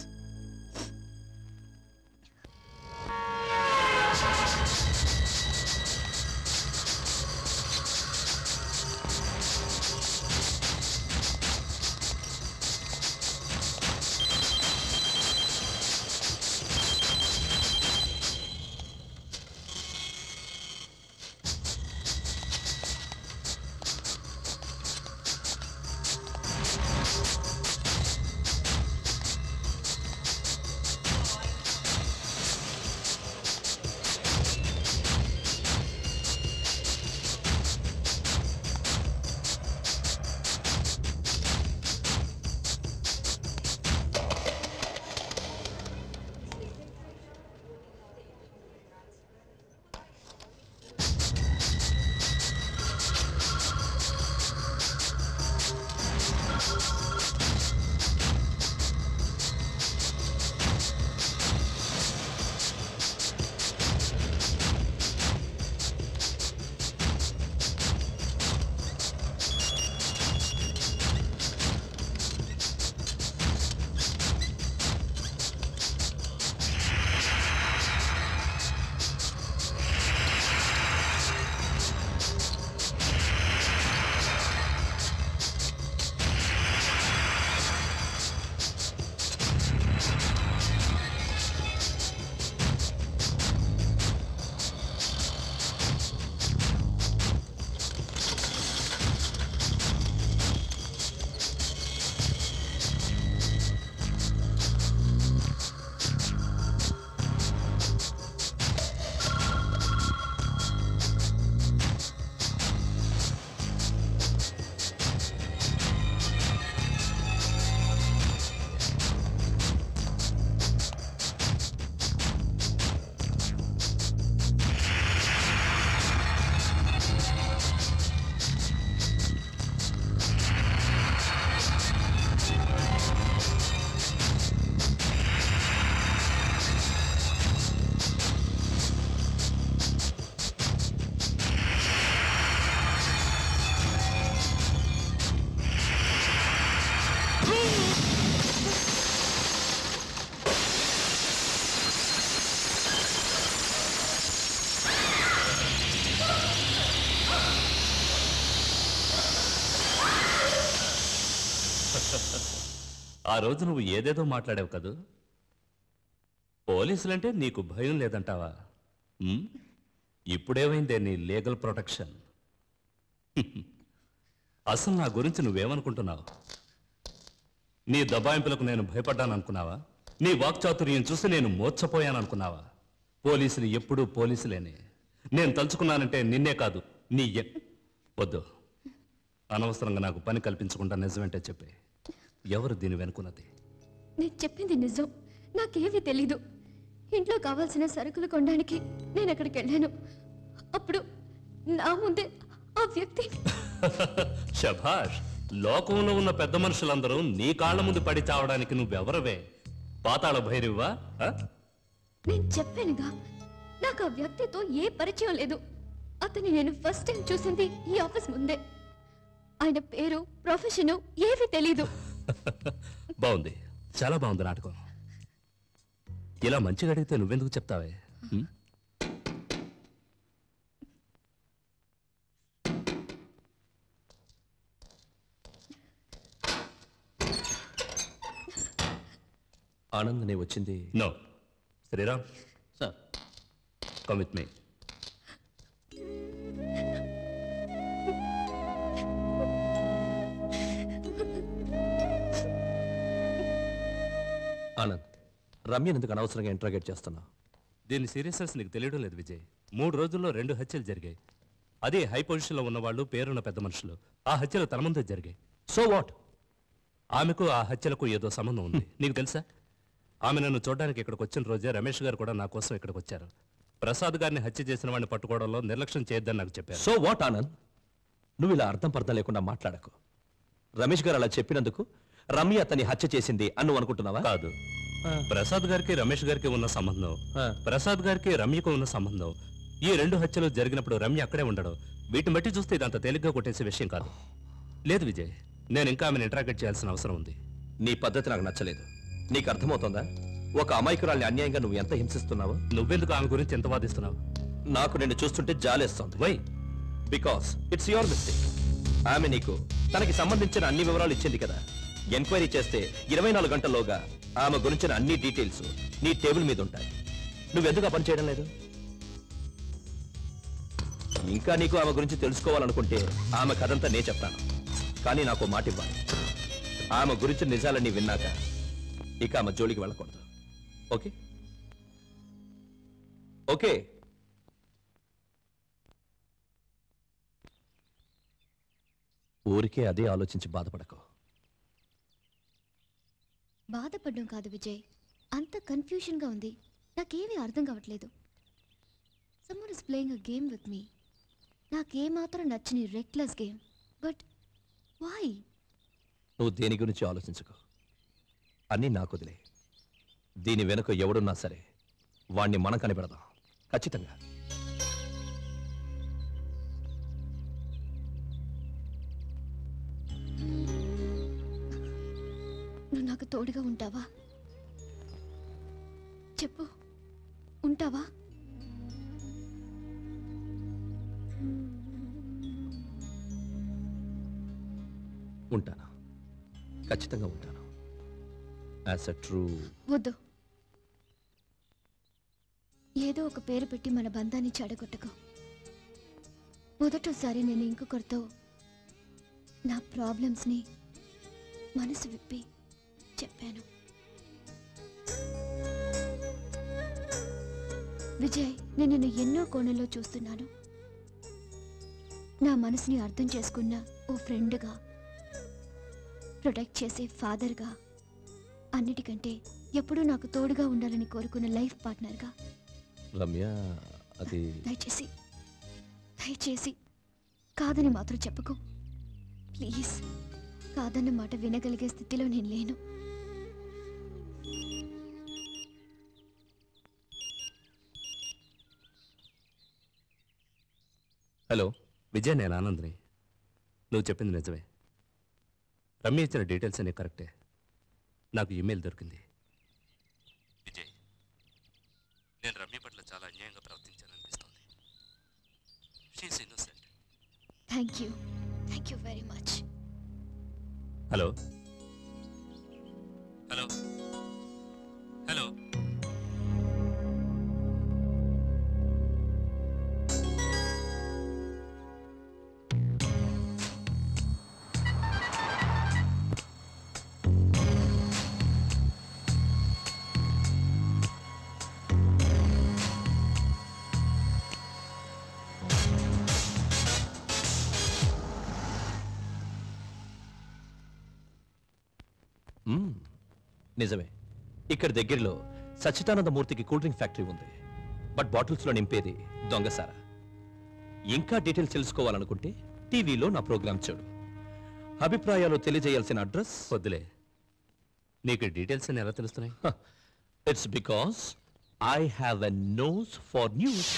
ఆ రోజు నువ్వు ఏదేదో మాట్లాడావు కదూ పోలీసులంటే నీకు భయం లేదంటావా ఉమ్? ఇప్పుడేమైందే నీ లీగల్ ప్రొటెక్షన్ అసలు నా గురించి నువ్వేమనుకుంటున్నావు నీ దబాయింపులకు నేను భయపడ్డాను అనుకున్నావా నీ వాక్చాతుర్యం చూసి నేను మోర్చపోయాను అనుకున్నావా పోలీసులు ఎప్పుడూ పోలీసులేనే నేను తలుచుకున్నానంటే నిన్నే కాదు నీ ఎ- వద్దు అనవసరంగా నాకు పని కల్పించకుండా నిజమేంటే చెప్పే ఎవరు దీని వెనుకున్నది నేను చెప్పింది నిజం నాకేమీ తెలీదు ఇంట్లో కావాల్సిన సరుకులు కొనడానికి నేను అక్కడికి వెళ్ళాను అప్పుడు నా ముందే ఆ వ్యక్తి శభాష్ లోకంలో ఉన్న పెద్ద మనుషులందరూ నీ కాళ్ళ ముందు పడి చావడానికి నువ్వెవరవే పాతాళ భైరవా ఆ? నేను చెప్పానుగా నాకు ఆ వ్యక్తితో ఏ పరిచయం లేదు అతని నేను ఫస్ట్ టైం చూసింది ఈ ఆఫీస్ ముందే ఆయన పేరు ప్రొఫెషను ఏమీ తెలీదు బాగుంది చాలా బాగుంది నాటకం ఇలా మంచిగా అడిగితే నువ్వెందుకు చెప్తావే ఉం? ఆనంద్ నే వచ్చింది no Sriram sir come with me Anand రమ్యను ఎందుకు అనవసరంగా ఇంట్రాగేట్ చేస్తున్నావు దీని సీరియస్నెస్ నీకు తెలియడం లేదు విజయ్ మూడు రోజుల్లో రెండు హత్యలు జరిగాయి అదే హై పొజిషన్లో ఉన్నవాళ్ళు పేరున్న పెద్ద మనుషులు ఆ హత్యలు తన ముందే జరిగాయి సో వాట్ ఆమెకు ఆ హత్యలకు ఏదో సంబంధం ఉంది నీకు తెలుసా ఆమె నన్ను చూడడానికి ఇక్కడికి వచ్చిన రోజే రమేష్ గారు కూడా నా కోసం ఇక్కడికి వచ్చారు ప్రసాద్ గారిని హత్య చేసిన వాడిని పట్టుకోవడంలో నిర్లక్ష్యం చేయొద్దని నాకు చెప్పారు సో వాట్ ఆనంద్ నువ్వు ఇలా అర్థం పర్థం లేకుండా మాట్లాడకు రమేష్ గారు అలా చెప్పినందుకు రమ్య అతన్ని హత్య చేసింది అని నువ్వు అనుకుంటున్నావా కాదు ప్రసాద్ గారికి రమేష్ గారికి ఉన్న సంబంధం ప్రసాద్ గారికి రమ్యకు ఉన్న సంబంధం ఈ రెండు హత్యలు జరిగినప్పుడు రమ్య అక్కడే ఉండడం వీటిని బట్టి చూస్తే ఇదంత తేలిగ్గా కొట్టేసే విషయం కాదు లేదు విజయ్ నేను ఇంకా ఆమెను ఇంటరాగేట్ చేయాల్సిన అవసరం ఉంది నీ పద్ధతి నాకు నచ్చలేదు నీకు అర్థమవుతోందా ఒక అమాయకురాల్ని అన్యాయంగా నువ్వు ఎంత హింసిస్తున్నావు నువ్వెందుకు ఆమె గురించి ఎంత వాదిస్తున్నావు నాకు నిన్ను చూస్తుంటే జాలేస్తోంది why because it's your mistake ఆమె నీకు తనకి సంబంధించిన అన్ని వివరాలు ఇచ్చింది కదా ఎంక్వైరీ చేస్తే ఇరవై నాలుగు గంటల్లోగా ఆమె గురించిన అన్ని డీటెయిల్స్ నీ టేబుల్ మీద ఉంటాయి నువ్వెందుకు ఆ పని చేయడం లేదు ఇంకా నీకు ఆమె గురించి తెలుసుకోవాలనుకుంటే ఆమె కథంతా నే చెప్తాను కానీ నాకు ఓ మాట ఇవ్వాలి ఆమె గురించి నిజాలన్నీ విన్నాక ఇక ఆమె జోలికి వెళ్ళకూడదు ఓకే ఓకే ఊరికే అదే ఆలోచించి బాధపడకు బాధపడడం కాదు విజయ్ అంత కన్ఫ్యూషన్గా ఉంది నాకేమీ అర్థం కావట్లేదు someone is playing a game with me నాకేమాత్రం నచ్చని రెక్లెస్ గేమ్ బట్ వై నువ్వు దేని గురించి ఆలోచించుకో అన్నీ నాకు వదిలే దీని వెనుక ఎవడున్నా సరే వాణ్ణి మనం కనిపెడదాం ఖచ్చితంగా నువ్వు నాకు తోడుగా ఉంటావా చెప్పు ఉంటావా ఉంటాను ఖచ్చితంగా ఉంటాను యాజ్ అ ట్రూ వద్దు ఏదో ఒక పేరు పెట్టి మన బంధాన్ని చెడగొట్టకు మొదటిసారి నేను ఇంకొకరితో నా ప్రాబ్లమ్స్ని మనసు విప్పి చెప్పాను విజయ్ నేను నిన్ను ఎన్నో కోణంలో చూస్తున్నాను నా మనసుని అర్థం చేసుకున్న ఓ ఫ్రెండ్గా ప్రొటెక్ట్ చేసే ఫాదర్గా అన్నిటికంటే ఎప్పుడూ నాకు తోడుగా ఉండాలని కోరుకున్న లైఫ్ పార్ట్నర్గా రమ్య అది దయచేసి దయచేసి కాదని మాత్రం చెప్పుకో ప్లీజ్ కాదన్న మాట వినగలిగే స్థితిలో నేను లేను హలో విజయ్ నేను ఆనంద్ని నువ్వు చెప్పింది నిజమే రమ్య ఇచ్చిన డీటెయిల్స్ అన్నీ కరెక్టే నాకు ఈమెయిల్ దొరికింది విజయ్ నేను రమ్య పట్ల చాలా అన్యాయంగా ప్రవర్తించాను అనిపిస్తోంది she's innocent thank you thank you very much hello hello hello మ్మ్. నిజమే ఇక్కడ దగ్గరలో సచ్చిదానంద మూర్తికి కూల్ డ్రింక్ ఫ్యాక్టరీ ఉంది బట్ బాటిల్స్లో నింపేది దొంగసారా ఇంకా డీటెయిల్స్ తెలుసుకోవాలనుకుంటే టీవీలో నా ప్రోగ్రామ్ చూడు అభిప్రాయాలు తెలియజేయాల్సిన అడ్రస్ వద్దులే నీకు డీటెయిల్స్ అని ఎలా తెలుస్తున్నాయి it's because I have a nose for news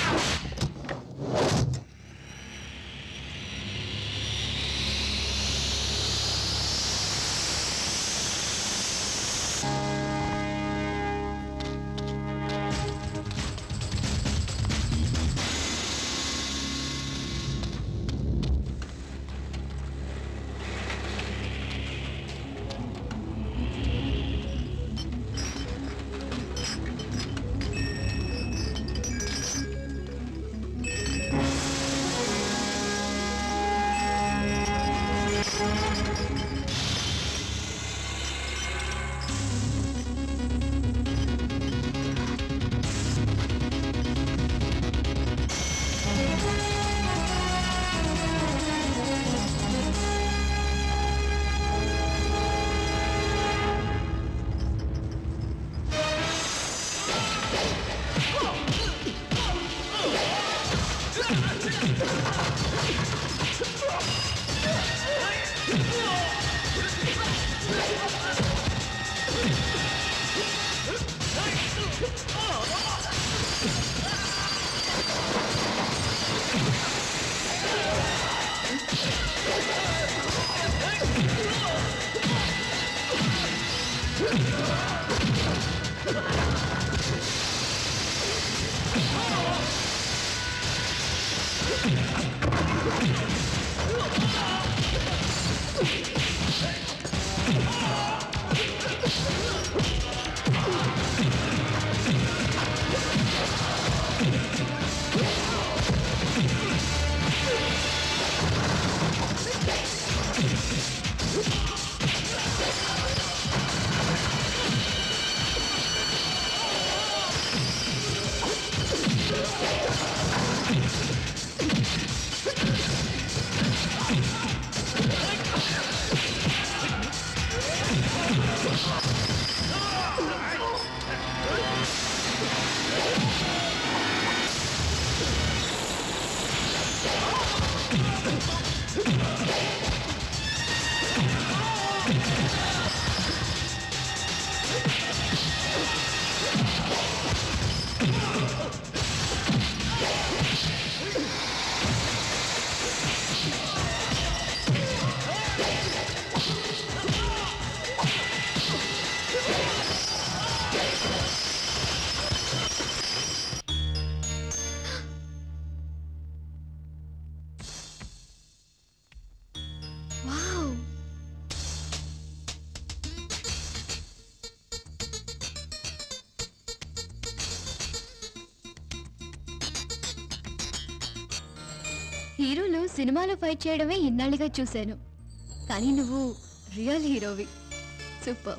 wow హీరోలు సినిమాలో ఫైట్ చేయడమే ఇన్నాళ్ళుగా చూశాను కానీ నువ్వు రియల్ హీరోవి super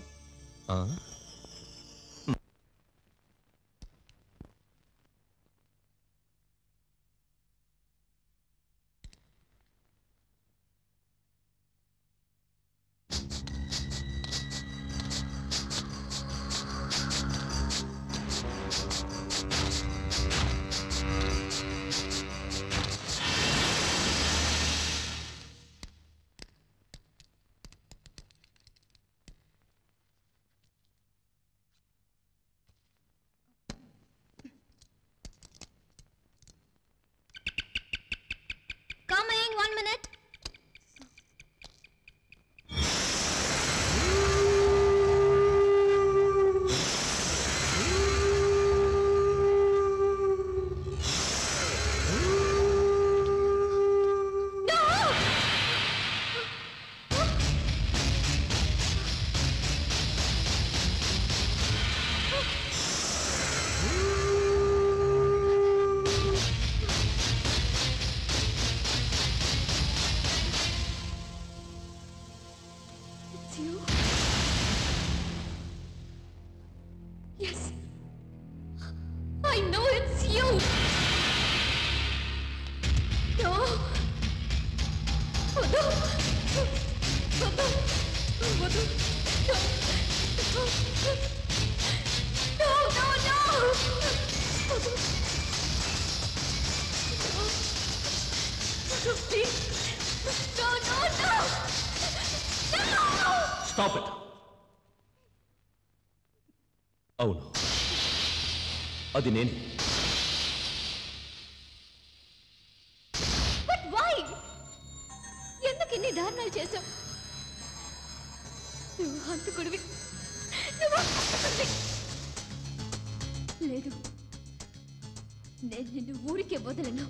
It's you. Yes. I know it's you. No. వద్దు. వద్దు. వద్దు. No. No, no, no. వద్దు. No. వద్దు, please. No, no, no. No. Stop it అవును అది నేను బట్ వై ఎందుకు ఇన్ని దారుణాలు చేశావు నువ్వు హంతకుడివి నువ్వు హంతకుడివి లేదు నేను నిన్ను ఊరికే వదలను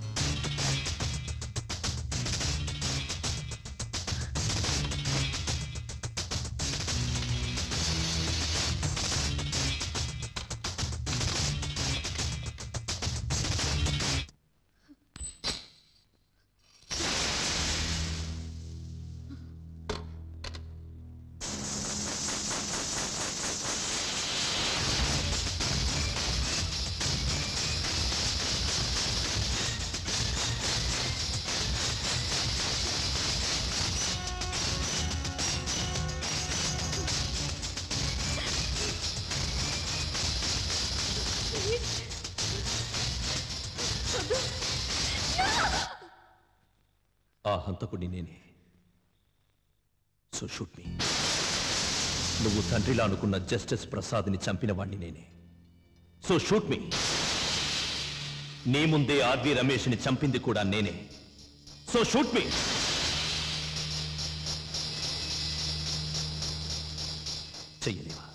ఆ హంతకుడిని నేనే సో షూట్ మీ నువ్వు తండ్రిలా అనుకున్న జస్టిస్ ప్రసాద్ని చంపిన వాణ్ణి నేనే సో షూట్ మీ నీ ముందే ఆర్వి రమేష్ని చంపింది కూడా నేనే సో షూట్ మీ చెయ్యలేవా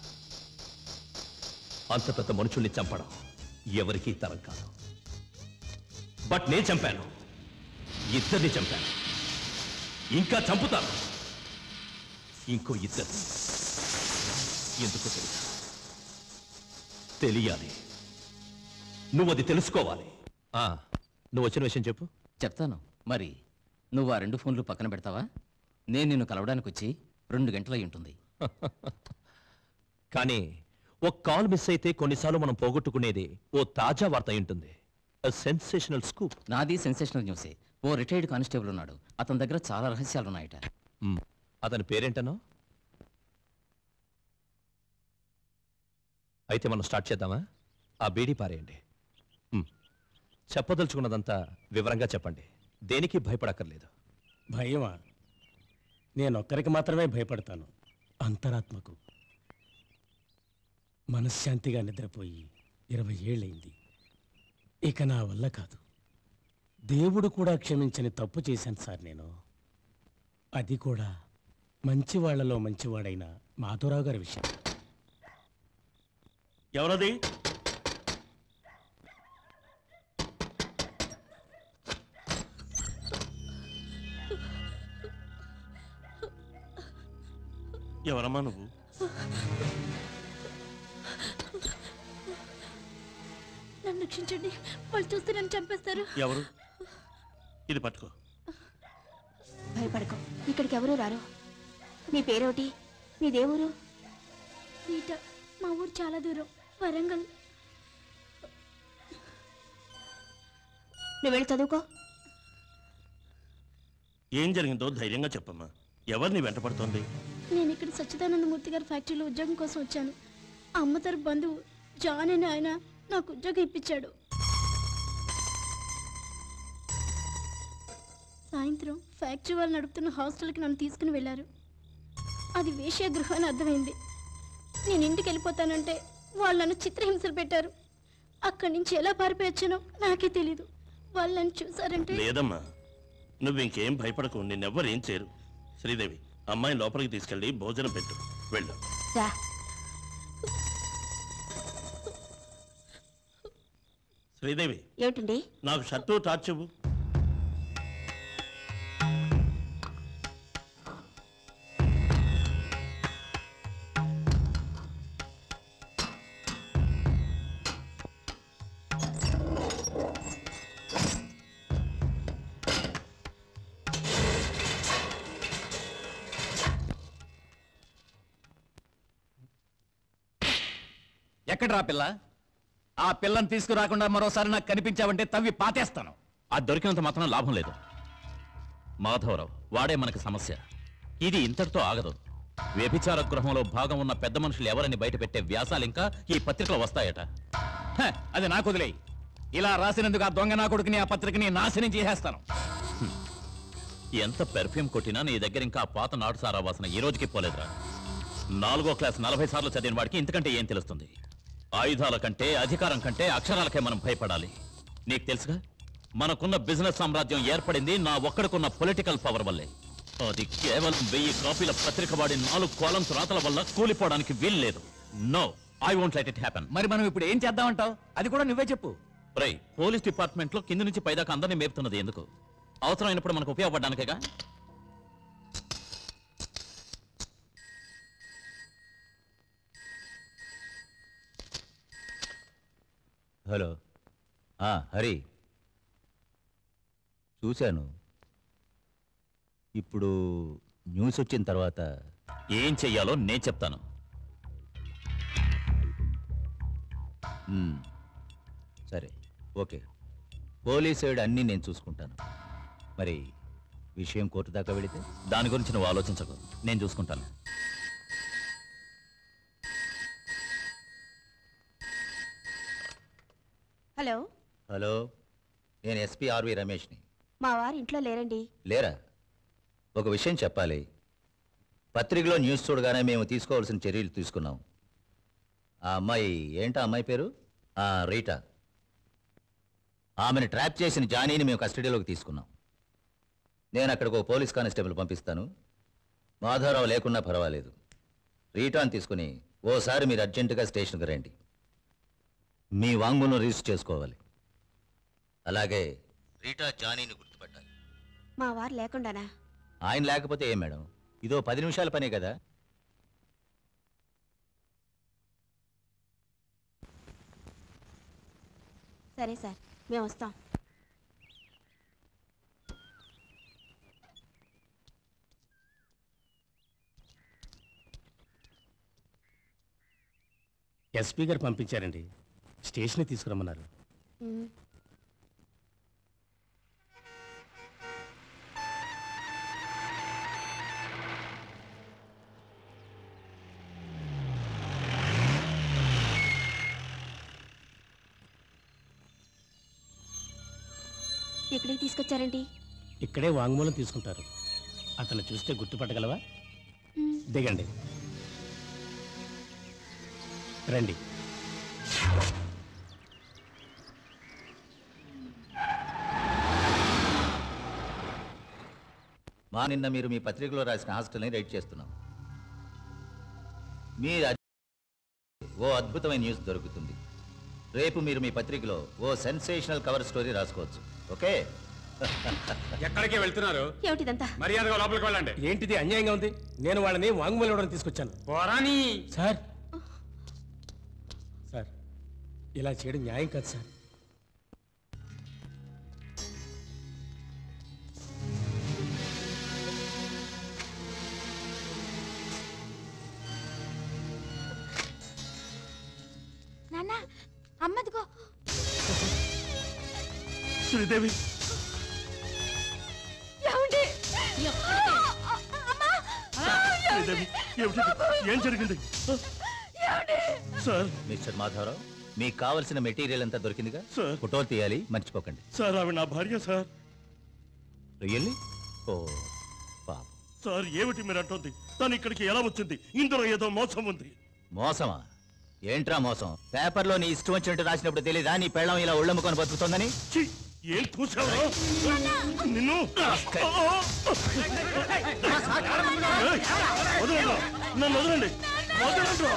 అంత పెద్ద మనుషుల్ని చంపడం ఎవరికీ తరం కాదు బట్ నేను చంపాను ఇద్దరిని చంపాను ఇంకా చంపుతాను ఇంకో ఇద్దరు ఎందుకు తెలుసా తెలియాలి నువ్వు అది తెలుసుకోవాలి ఆ, నువ్వు వచ్చిన విషయం చెప్పు చెప్తాను మరి నువ్వు ఆ రెండు ఫోన్లు పక్కన పెడతావా నేను నిన్ను కలవడానికి వచ్చి రెండు గంటలై ఉంటుంది కానీ ఒక కాల్ మిస్ అయితే కొన్నిసార్లు మనం పోగొట్టుకునేది ఓ తాజా వార్త అయి ఉంటుంది సెన్సేషనల్ స్కూప్ నాది సెన్సేషనల్ న్యూసే ఓ రిటైర్డ్ కానిస్టేబుల్ ఉన్నాడు అతని దగ్గర చాలా రహస్యాలు ఉన్నాయట అతని పేరేంటనో అయితే మనం స్టార్ట్ చేద్దామా ఆ బీడీ పారేయండి మ్. చెప్పదలుచుకున్నదంతా వివరంగా చెప్పండి దేనికి భయపడక్కర్లేదు భయమా నేనొక్కరికి మాత్రమే భయపడతాను అంతరాత్మకు మనశ్శాంతిగా నిద్రపోయి ఇరవై ఏళ్ళైంది ఇక నా వల్ల కాదు దేవుడు కూడా క్షమించని తప్పు చేశాను సార్ నేను అది కూడా మంచి వాళ్ళలో మంచివాడైన మాధవరావు గారి విషయం ఎవరది ఎవరమ్మా నువ్వు నన్ను రక్షించండి వాళ్ళు చూస్తే నన్ను చంపేస్తారు ఎవరు ఇది పట్టుకో భయపడకు ఇక్కడికి ఎవరూ రారు నీ పేరేమిటి నీ దేవురు సీట మా ఊరు చాలా దూరం వరంగల్ నువ్వు వెళ్ళి చదువుకో ఏం జరిగిందో ధైర్యంగా చెప్పమ్మా ఎవరిని వెంట పడుతోంది నేను ఇక్కడ సచ్చిదానందమూర్తి గారి ఫ్యాక్టరీలో ఉద్యోగం కోసం వచ్చాను అమ్మ తరపు బంధువు జాన్ అని ఆయన నాకు ఉద్యోగం ఇప్పించాడు సాయంత్రం ఫ్యాక్టరీ వాళ్ళు నడుపుతున్న హాస్టల్కి నన్ను తీసుకుని వెళ్ళారు అది వేశ్య గృహం అని అర్థమైంది నేను ఇంటికి వెళ్ళిపోతానంటే వాళ్ళు నన్ను చిత్రహింసలు పెట్టారు అక్కడి నుంచి ఎలా పారిపోయి వచ్చానో నాకే తెలీదు వాళ్ళు నన్ను చూసారంటే లేదమ్మా నువ్వు ఇంకేం భయపడకు నిన్నెవ్వరు ఏం చేయరు శ్రీదేవి అమ్మాయిని లోపలికి తీసుకెళ్ళి భోజనం పెట్టు వెళ్ళు రా శ్రీదేవి ఏమిటండి నాకు షర్టు టార్చ్ ఇవ్వు ఎక్కడ్రా పిల్ల ఆ పిల్లని తీసుకురాకుండా మరోసారి నాకు కనిపించావంటే తవ్వి పాతేస్తాను అది దొరికినంత మాత్రం లాభం లేదు మాధవరావు వాడే మనకి సమస్య ఇది ఇంతటితో ఆగదు వ్యభిచార గృహంలో భాగం ఉన్న పెద్ద మనుషులు ఎవరని బయట పెట్టే వ్యాసాలు ఇంకా ఈ పత్రికలో వస్తాయట హ, అది నాకు వదిలేయి ఇలా రాసినందుకు ఆ దొంగ నా కొడుకుని ఆ పత్రికని నాశనం చేసేస్తాను ఎంత పెర్ఫ్యూమ్ కొట్టినా నీ దగ్గర ఇంకా ఆ పాత నాటు సారా వాసన ఈ రోజుకి పోలేదురా నాలుగో క్లాస్ నలభై సార్లు చదివిన వాడికి ఇంతకంటే ఏం తెలుస్తుంది ఆయుధాల కంటే అధికారం కంటే అక్షరాలకే మనం భయపడాలి నీకు తెలుసుగా మనకున్న బిజినెస్ సామ్రాజ్యం ఏర్పడింది నా ఒక్కడికున్న పొలిటికల్ పవర్ వల్లే అది కేవలం వెయ్యి కాపీల పత్రిక వాడి నాలుగు కాలమ్స్ రాతల వల్ల కూలిపోవడానికి వీల్లేదు no I won't let it happen మరి మనం ఇప్పుడు ఏం చేద్దామంటావు అది కూడా నువ్వే చెప్పు రై పోలీస్ డిపార్ట్మెంట్ లో కింది నుంచి పైదాకా అందరినీ మేపుతున్నది ఎందుకు అవసరమైనప్పుడు మనకు ఉపయోగపడడానికేగా హలో ఆ, హరి చూశాను ఇప్పుడు న్యూస్ వచ్చిన తర్వాత ఏం చెయ్యాలో నేను చెప్తాను మ్మ్. సరే ఓకే పోలీస్ సైడ్ అన్నీ నేను చూసుకుంటాను మరి విషయం కోర్టు దాకా వెళితే దాని గురించి నువ్వు ఆలోచించకు నేను చూసుకుంటాను హలో హలో నేను ఎస్పీ ఆర్వి రమేష్ని మా వారు ఇంట్లో లేరండి లేరా ఒక విషయం చెప్పాలి పత్రికలో న్యూస్ చూడగానే మేము తీసుకోవాల్సిన చర్యలు తీసుకున్నాం ఆ అమ్మాయి ఏంటా అమ్మాయి పేరు ఆ, రీటా ఆమెను ట్రాప్ చేసిన జానీని మేము కస్టడీలోకి తీసుకున్నాం నేను అక్కడికి ఒక పోలీస్ కానిస్టేబుల్ పంపిస్తాను మాధవరావు లేకున్నా పర్వాలేదు రీటాని తీసుకుని ఓసారి మీరు అర్జెంటుగా స్టేషన్కి రండి మీ వాంగ్మూలం రిజిస్టర్ చేసుకోవాలి అలాగే రీటా జానీని గుర్తుపట్టాలి మా వారు లేకుండానా ఆయన లేకపోతే ఏం మేడం ఇదో పది నిమిషాల పనే కదా సరే సార్ మేము వస్తాం ఎస్పీ గారు పంపించారండి స్టేషన్కి తీసుకురమ్మన్నారు ఉమ్. ఎక్కడికి తీసుకొచ్చారండి ఇక్కడే వాంగ్మూలం తీసుకుంటారు అతను చూస్తే గుర్తుపట్టగలవా దిగండి రండి మా నిన్న మీరు మీ పత్రికలో రాసిన హాస్టల్ని రైడ్ చేస్తున్నాం మీ అద్- ఓ అద్భుతమైన న్యూస్ దొరుకుతుంది రేపు మీరు మీ పత్రికలో ఓ సెన్సేషనల్ కవర్ స్టోరీ రాసుకోవచ్చు ఓకే ఎక్కడికి వెళ్తున్నారు ఏమిటిదంతా మర్యాదగా లోపలికి వెళ్ళండి ఏంటిది అన్యాయంగా ఉంది నేను వాళ్ళని వాంగ్మూలం ఇవ్వడానికి తీసుకొచ్చాను పోరాని సార్ సార్ ఇలా చేయడం న్యాయం కాదు సార్ నాన్న అమ్మదిగో శ్రీదేవి ఏమండి శ్రీదేవి ఏమిటి ఏం జరిగింది సార్ మిస్టర్ మాధవరావు మీకు కావలసిన మెటీరియల్ అంతా దొరికిందిగా ఫోటోలు తీయాలి మర్చిపోకండి సార్ ఆవిడ నా భార్య సార్ రియల్లీ ఓ పాప సార్ ఏమిటి మీరు అంటుంది తను ఇక్కడికి ఎలా వచ్చింది ఇందులో ఏదో మోసం ఉంది మోసమా ఏంట్రా మోసం పేపర్లో నీ ఇష్టం వచ్చినట్టు రాసినప్పుడు తెలీదా నీ పెళ్ళం ఇలా ఒళ్ళమ్ముకొని బతుకుతోందని ఏం చూసావా నిన్ను ఏయ్, వదలండ్రా. నన్ను వదలండి వదలండ్రా.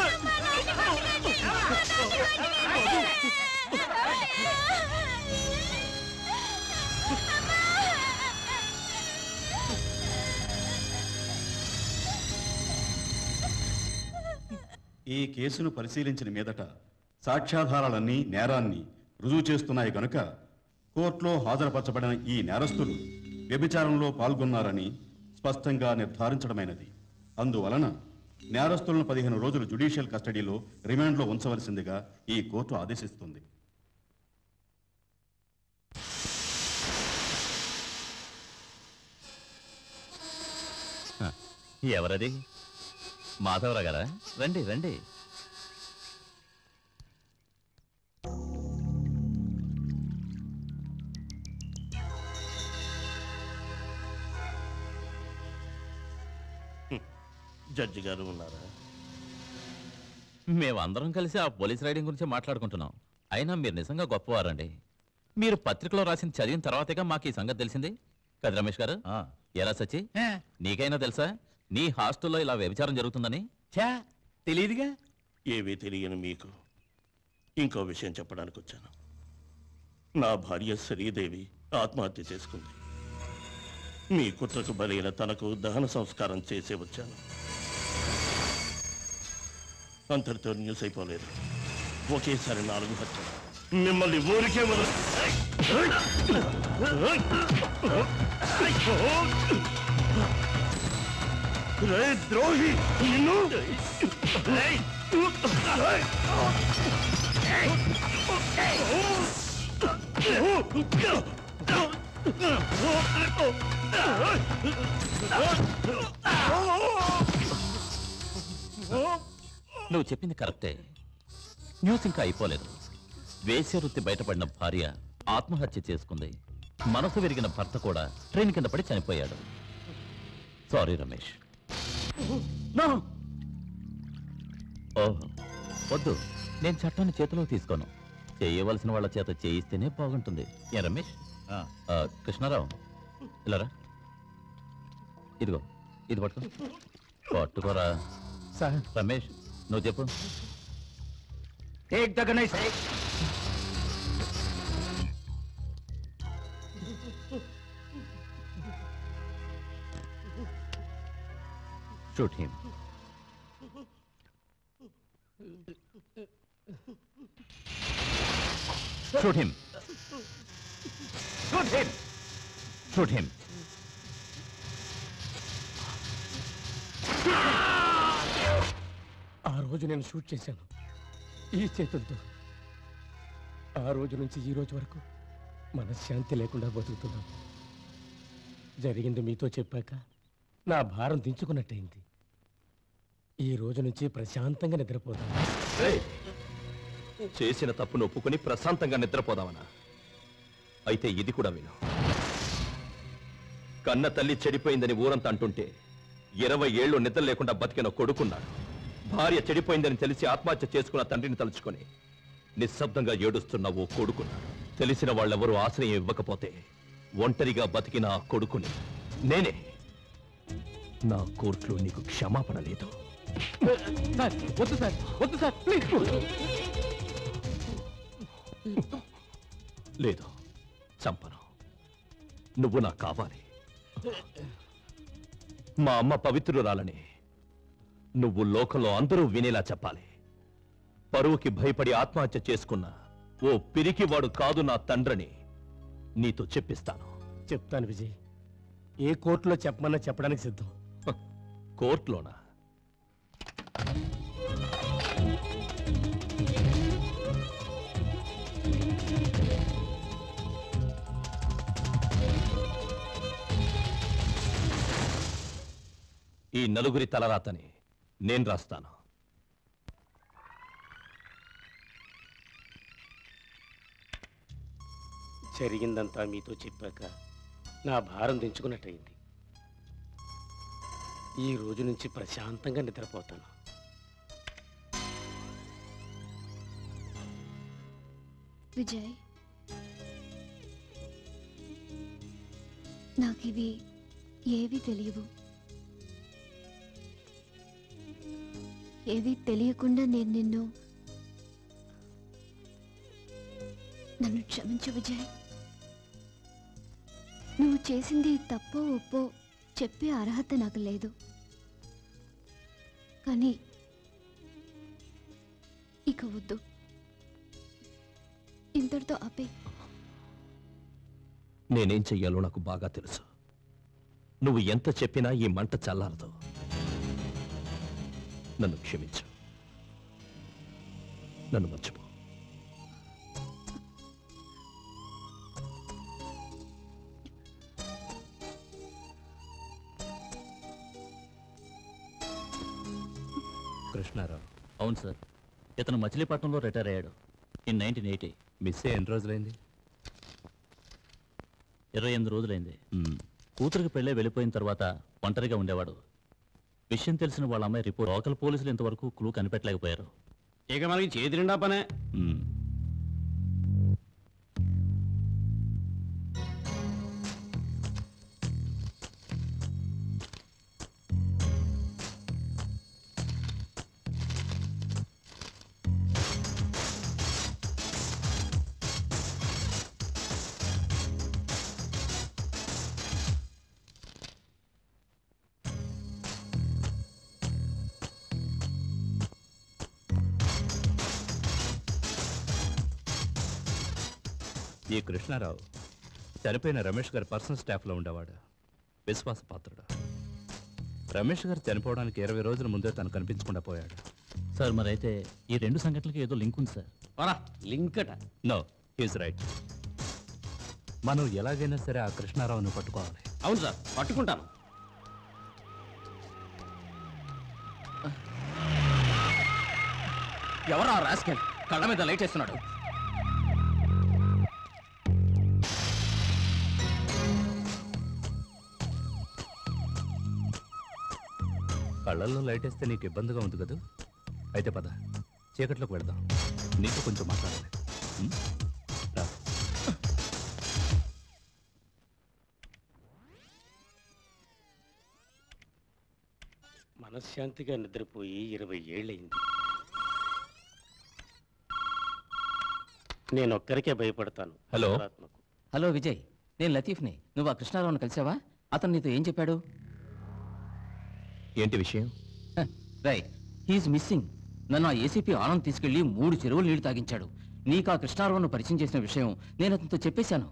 ఈ కేసును పరిశీలించిన మీదట సాక్ష్యాధారాలన్నీ నేరాన్ని రుజువు చేస్తున్నాయి కనుక కోర్టులో హాజరుపరచబడిన ఈ నేరస్తులు వ్యభిచారంలో పాల్గొన్నారని స్పష్టంగా నిర్ధారించడమైనది అందువలన నేరస్తులను పదిహేను రోజులు జుడిషియల్ కస్టడీలో రిమాండ్లో ఉంచవలసిందిగా ఈ కోర్టు ఆదేశిస్తుంది హ, ఎవరది మాధవరావు గారా రండి రండి జడ్జి గారు ఉన్నారా మేమందరం కలిసి ఆ పోలీస్ రైడింగ్ గురించి మాట్లాడుకుంటున్నాం అయినా మీరు నిజంగా గొప్పవారండి మీరు పత్రికలో రాసిన చదివిన తర్వాతేగా మాకు ఈ సంగతి తెలిసింది కదా రమేష్ గారు ఎలా సచి నీకైనా తెలుసా నీ హాస్టల్లో ఇలా వ్యభిచారం జరుగుతుందని చా తెలియదుగా ఏవీ తెలియని మీకు ఇంకో విషయం చెప్పడానికి వచ్చాను నా భార్య శ్రీదేవి ఆత్మహత్య చేసుకుంది మీ కుట్రకు బలైన తనకు దహన సంస్కారం చేసే వచ్చాను అంతటితో న్యూస్ అయిపోలేదు ఒకేసారి నాలుగు హత్యలు మిమ్మల్ని ఊరికే వదల రే ద్రోహి నిన్ను రేయ్! నువ్వు చెప్పింది కరెక్టే న్యూస్ ఇంకా అయిపోలేదు వేశ్య వృత్తి బయటపడిన భార్య ఆత్మహత్య చేసుకుంది మనసు విరిగిన భర్త కూడా ట్రైన్ కింద పడి చనిపోయాడు సారీ రమేష్ ఓహ్ వద్దు నేను చట్టాన్ని చేతిలో తీసుకోను చేయవలసిన వాళ్ళ చేత చేయిస్తేనే బాగుంటుంది ఏ రమేష్ ఆ, కృష్ణారావు ఇలారా ఇదిగో ఇది పట్టుకో పట్టుకోరా సార్ రమేష్ నువ్వు చెప్పు take the Ganesh shoot him shoot him shoot him shoot him ఆ రోజు నేను షూట్ చేశాను ఈ చేతులతో ఆ రోజు నుంచి ఈ రోజు వరకు మనశ్శాంతి లేకుండా బతుకుతున్నాం జరిగింది మీతో చెప్పాక నా భారం దించుకున్నట్టయింది ఈ రోజు నుంచి ప్రశాంతంగా నిద్రపోతాను ఏయ్! చేసిన తప్పును ఒప్పుకొని ప్రశాంతంగా నిద్రపోదామనా అయితే ఇది కూడా విను కన్న తల్లి చెడిపోయిందని ఊరంతా అంటుంటే ఇరవై ఏళ్ళు నిద్ర లేకుండా బతికిన కొడుకున్నాడు భార్య చెడిపోయిందని తెలిసి ఆత్మహత్య చేసుకున్న తండ్రిని తలుచుకొని నిశ్శబ్దంగా ఏడుస్తున్న ఓ కొడుకున్నాడు తెలిసిన వాళ్ళెవరూ ఆశ్రయం ఇవ్వకపోతే ఒంటరిగా బతికిన ఆ కొడుకుని నేనే నా కోర్టులో నీకు క్షమాపణ లేదు సార్ వద్దు సార్ వద్దు సార్ ప్లీజ్ లేదు చంపను నువ్వు నాకు కావాలి మా అమ్మ పవిత్రురాలని నువ్వు లోకంలో అందరూ వినేలా చెప్పాలి పరువుకి భయపడి ఆత్మహత్య చేసుకున్న ఓ పిరికివాడు కాదు నా తండ్రిని నీతో చెప్పిస్తాను చెప్తాను విజయ్ ఏ కోర్టులో చెప్పమన్నా చెప్పడానికి సిద్ధం కోర్టులోనా ఈ నలుగురి తలరాతని నేను రాస్తాను జరిగిందంతా మీతో చెప్పాక నా భారం దించుకున్నట్టయింది ఈ రోజు నుంచి ప్రశాంతంగా నిద్రపోతాను విజయ్ నాకివి ఏవి తెలియవు ఏవి తెలియకుండా నేను నిన్ను నన్ను క్షమించు విజయ్ నువ్వు చేసింది తప్పో ఒప్పో చెప్పే అర్హత నాకు లేదు కానీ ఇక వద్దు ఇంతటితో ఆపే నేనేం చెయ్యాలో నాకు బాగా తెలుసు నువ్వు ఎంత చెప్పినా ఈ మంట చల్లారదు నన్ను క్షమించు నన్ను మర్చిపో కృష్ణారావు అవును సార్ ఇతను మచిలీపట్నంలో రిటైర్ అయ్యాడు ఇన్ నైన్టీన్ ఎయిటీ మిస్ ఎన్ని రోజులైంది ఇరవై ఎనిమిది రోజులైంది కూతురికి పెళ్ళే వెళ్ళిపోయిన తర్వాత ఒంటరిగా ఉండేవాడు విషయం తెలిసిన వాళ్ళ అమ్మాయి రిపోర్ట్ లోకల్ పోలీసులు ఇంతవరకు క్లూ కనిపెట్టలేకపోయారు ఇక మనకి చేతి నిండా పనే మ్మ్. ఈ కృష్ణారావు చనిపోయిన రమేష్ గారి పర్సనల్ స్టాఫ్లో ఉండేవాడు విశ్వాసపాత్రుడు రమేష్ గారు చనిపోవడానికి ఇరవై రోజుల ముందే తను కనిపించకుండా పోయాడు సార్ మరైతే ఈ రెండు సంఘటనలకి ఏదో లింక్ ఉంది సార్ పరా లింక్ అట నో హీస్ రైట్ మనం ఎలాగైనా సరే ఆ కృష్ణారావుని పట్టుకోవాలి అవును సార్ పట్టుకుంటాను ఎవరా రాస్కెల్ కళ్ళ మీద లైట్ వేస్తున్నాడు కళ్ళల్లో లైట్ వేస్తే నీకు ఇబ్బందిగా ఉంది కదా అయితే పద చీకట్లోకి వెళదాం నీకు కొంచెం మాట్లాడాలి ఉం? రా మనశ్శాంతిగా నిద్రపోయి ఇరవై ఏళ్ళయింది నేను ఒక్కరికే భయపడతాను హలో హలో విజయ్ నేను లతీఫ్ని నువ్వు ఆ కృష్ణారావుని కలిసావా అతను నీతో ఏం చెప్పాడు ఏంటి విషయం రైట్ హీఈస్ మిస్సింగ్ నన్ను ఆ ఏసీపీ ఆనంద్ తీసుకెళ్లి మూడు చెరువులు నీళ్లు తాగించాడు నీకు ఆ కృష్ణారావును పరిచయం చేసిన విషయం నేను అతనితో చెప్పేశాను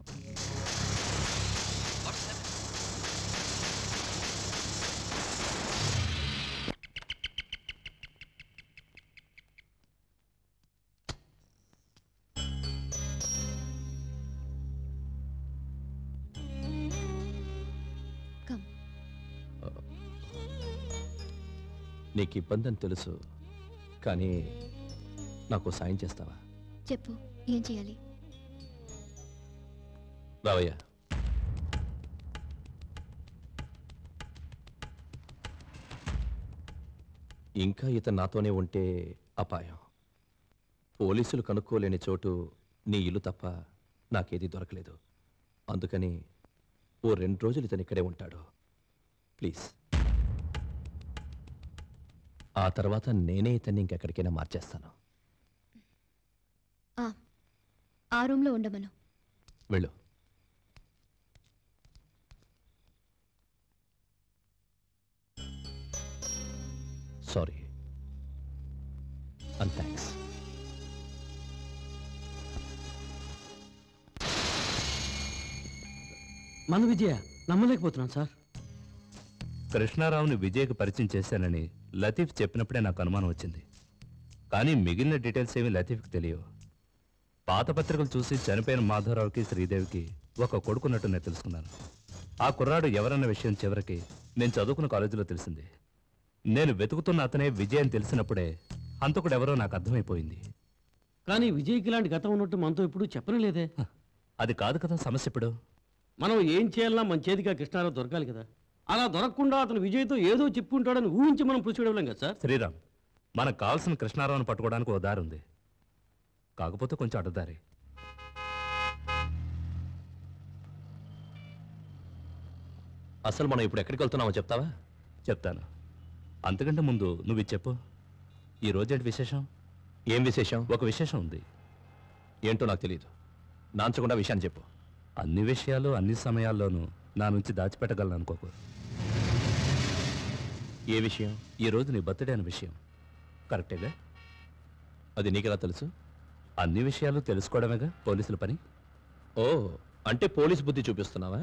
నీకు ఇబ్బంది అని తెలుసు కానీ నాకు సాయం చేస్తావా చెప్పు ఏం చేయాలి రావయ్య ఇంకా ఇతను నాతోనే ఉంటే అపాయం పోలీసులు కనుక్కోలేని చోటు నీ ఇల్లు తప్ప నాకేది దొరకలేదు అందుకని ఓ రెండు రోజులు ఇతను ఇక్కడే ఉంటాడు ప్లీజ్ ఆ తర్వాత నేనే ఇతన్ని ఇంకెక్కడికైనా మార్చేస్తాను ఆ, ఆ రూమ్లో ఉండమను వెళ్ళు సారీ అండ్ థ్యాంక్స్ మన విజయ నమ్మలేకపోతున్నాను సార్ కృష్ణారావుని విజయ్కి పరిచయం చేశానని లతీఫ్ చెప్పినప్పుడే నాకు అనుమానం వచ్చింది కానీ మిగిలిన డీటెయిల్స్ ఏమీ లతీఫ్కి తెలియవు పాత పత్రికలు చూసి చనిపోయిన మాధవరావుకి శ్రీదేవికి ఒక కొడుకున్నట్టు నేను తెలుసుకున్నాను ఆ కుర్రాడు ఎవరన్న విషయం చివరికి నేను చదువుకున్న కాలేజీలో తెలిసింది నేను వెతుకుతున్న అతనే విజయ్ అని తెలిసినప్పుడే హంతకుడు ఎవరో నాకు అర్థమైపోయింది కానీ విజయ్కి ఇలాంటి గతం ఉన్నట్టు మనతో ఇప్పుడు చెప్పనలేదే అది కాదు కదా సమస్య ఇప్పుడు మనం ఏం చేయాలన్నా మన చేతికి ఆ కృష్ణారావు దొరకాలి కదా అలా దొరకకుండా అతను విజయ్తో ఏదో చెప్పుకుంటాడని ఊహించి మనం ప్రొసీడ్ అవ్వలేం కదా సార్ శ్రీరామ్ మనకు కావాల్సిన కృష్ణారావుని పట్టుకోవడానికి ఓ దారి ఉంది కాకపోతే కొంచెం అడ్డదారి అసలు మనం ఇప్పుడు ఎక్కడికి వెళ్తున్నామో చెప్తావా చెప్తాను అంతకంటే ముందు నువ్వు ఇది చెప్పు ఈ రోజేంటి విశేషం ఏం విశేషం ఒక విశేషం ఉంది ఏంటో నాకు తెలియదు నాంచకుండా విషయాన్ని చెప్పు అన్ని విషయాలు అన్ని సమయాల్లోనూ నా నుంచి దాచిపెట్టగలను అనుకోకు ఏ విషయం ఈ రోజు నీ బర్త్డే అనే విషయం కరెక్టేగా అది నీకెలా తెలుసు అన్ని విషయాలు తెలుసుకోవడమేగా పోలీసుల పని ఓ అంటే పోలీస్ బుద్ధి చూపిస్తున్నావా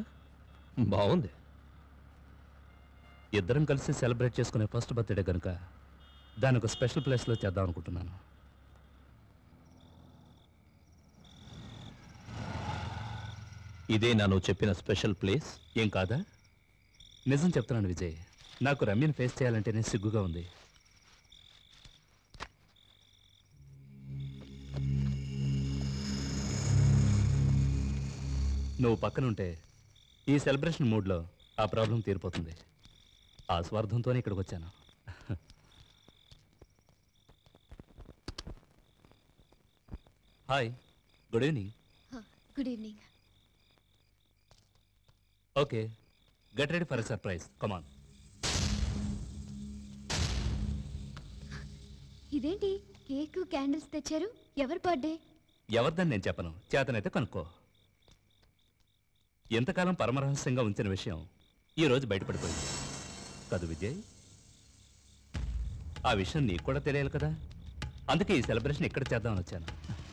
బాగుంది ఇద్దరం కలిసి సెలబ్రేట్ చేసుకునే ఫస్ట్ బర్త్డే కనుక దాని ఒక స్పెషల్ ప్లేస్లో చేద్దాం అనుకుంటున్నాను ఇదే నాను చెప్పిన స్పెషల్ ప్లేస్ ఏం కాదా నిజం చెప్తున్నాను విజయ్ నాకు రమ్యని ఫేస్ చేయాలంటేనే సిగ్గుగా ఉంది నువ్వు పక్కనుంటే ఈ సెలబ్రేషన్ మూడ్లో ఆ ప్రాబ్లం తీరిపోతుంది ఆ స్వార్థంతోనే ఇక్కడికి వచ్చాను hi good evening good evening okay get ready for a surprise come on ఇదేంటి కేక్ క్యాండిల్స్ తెచ్చారు ఎవరి బర్త్డే ఎవరిదని నేను చెప్పను చేతనైతే కనుక్కో ఎంతకాలం పరమరహస్యంగా ఉంచిన విషయం ఈ రోజు బయటపడిపోయింది కదు విజయ్ ఆ విషయం నీకు కూడా తెలియాలి కదా అందుకే ఈ సెలబ్రేషన్ ఇక్కడ చేద్దామని వచ్చాను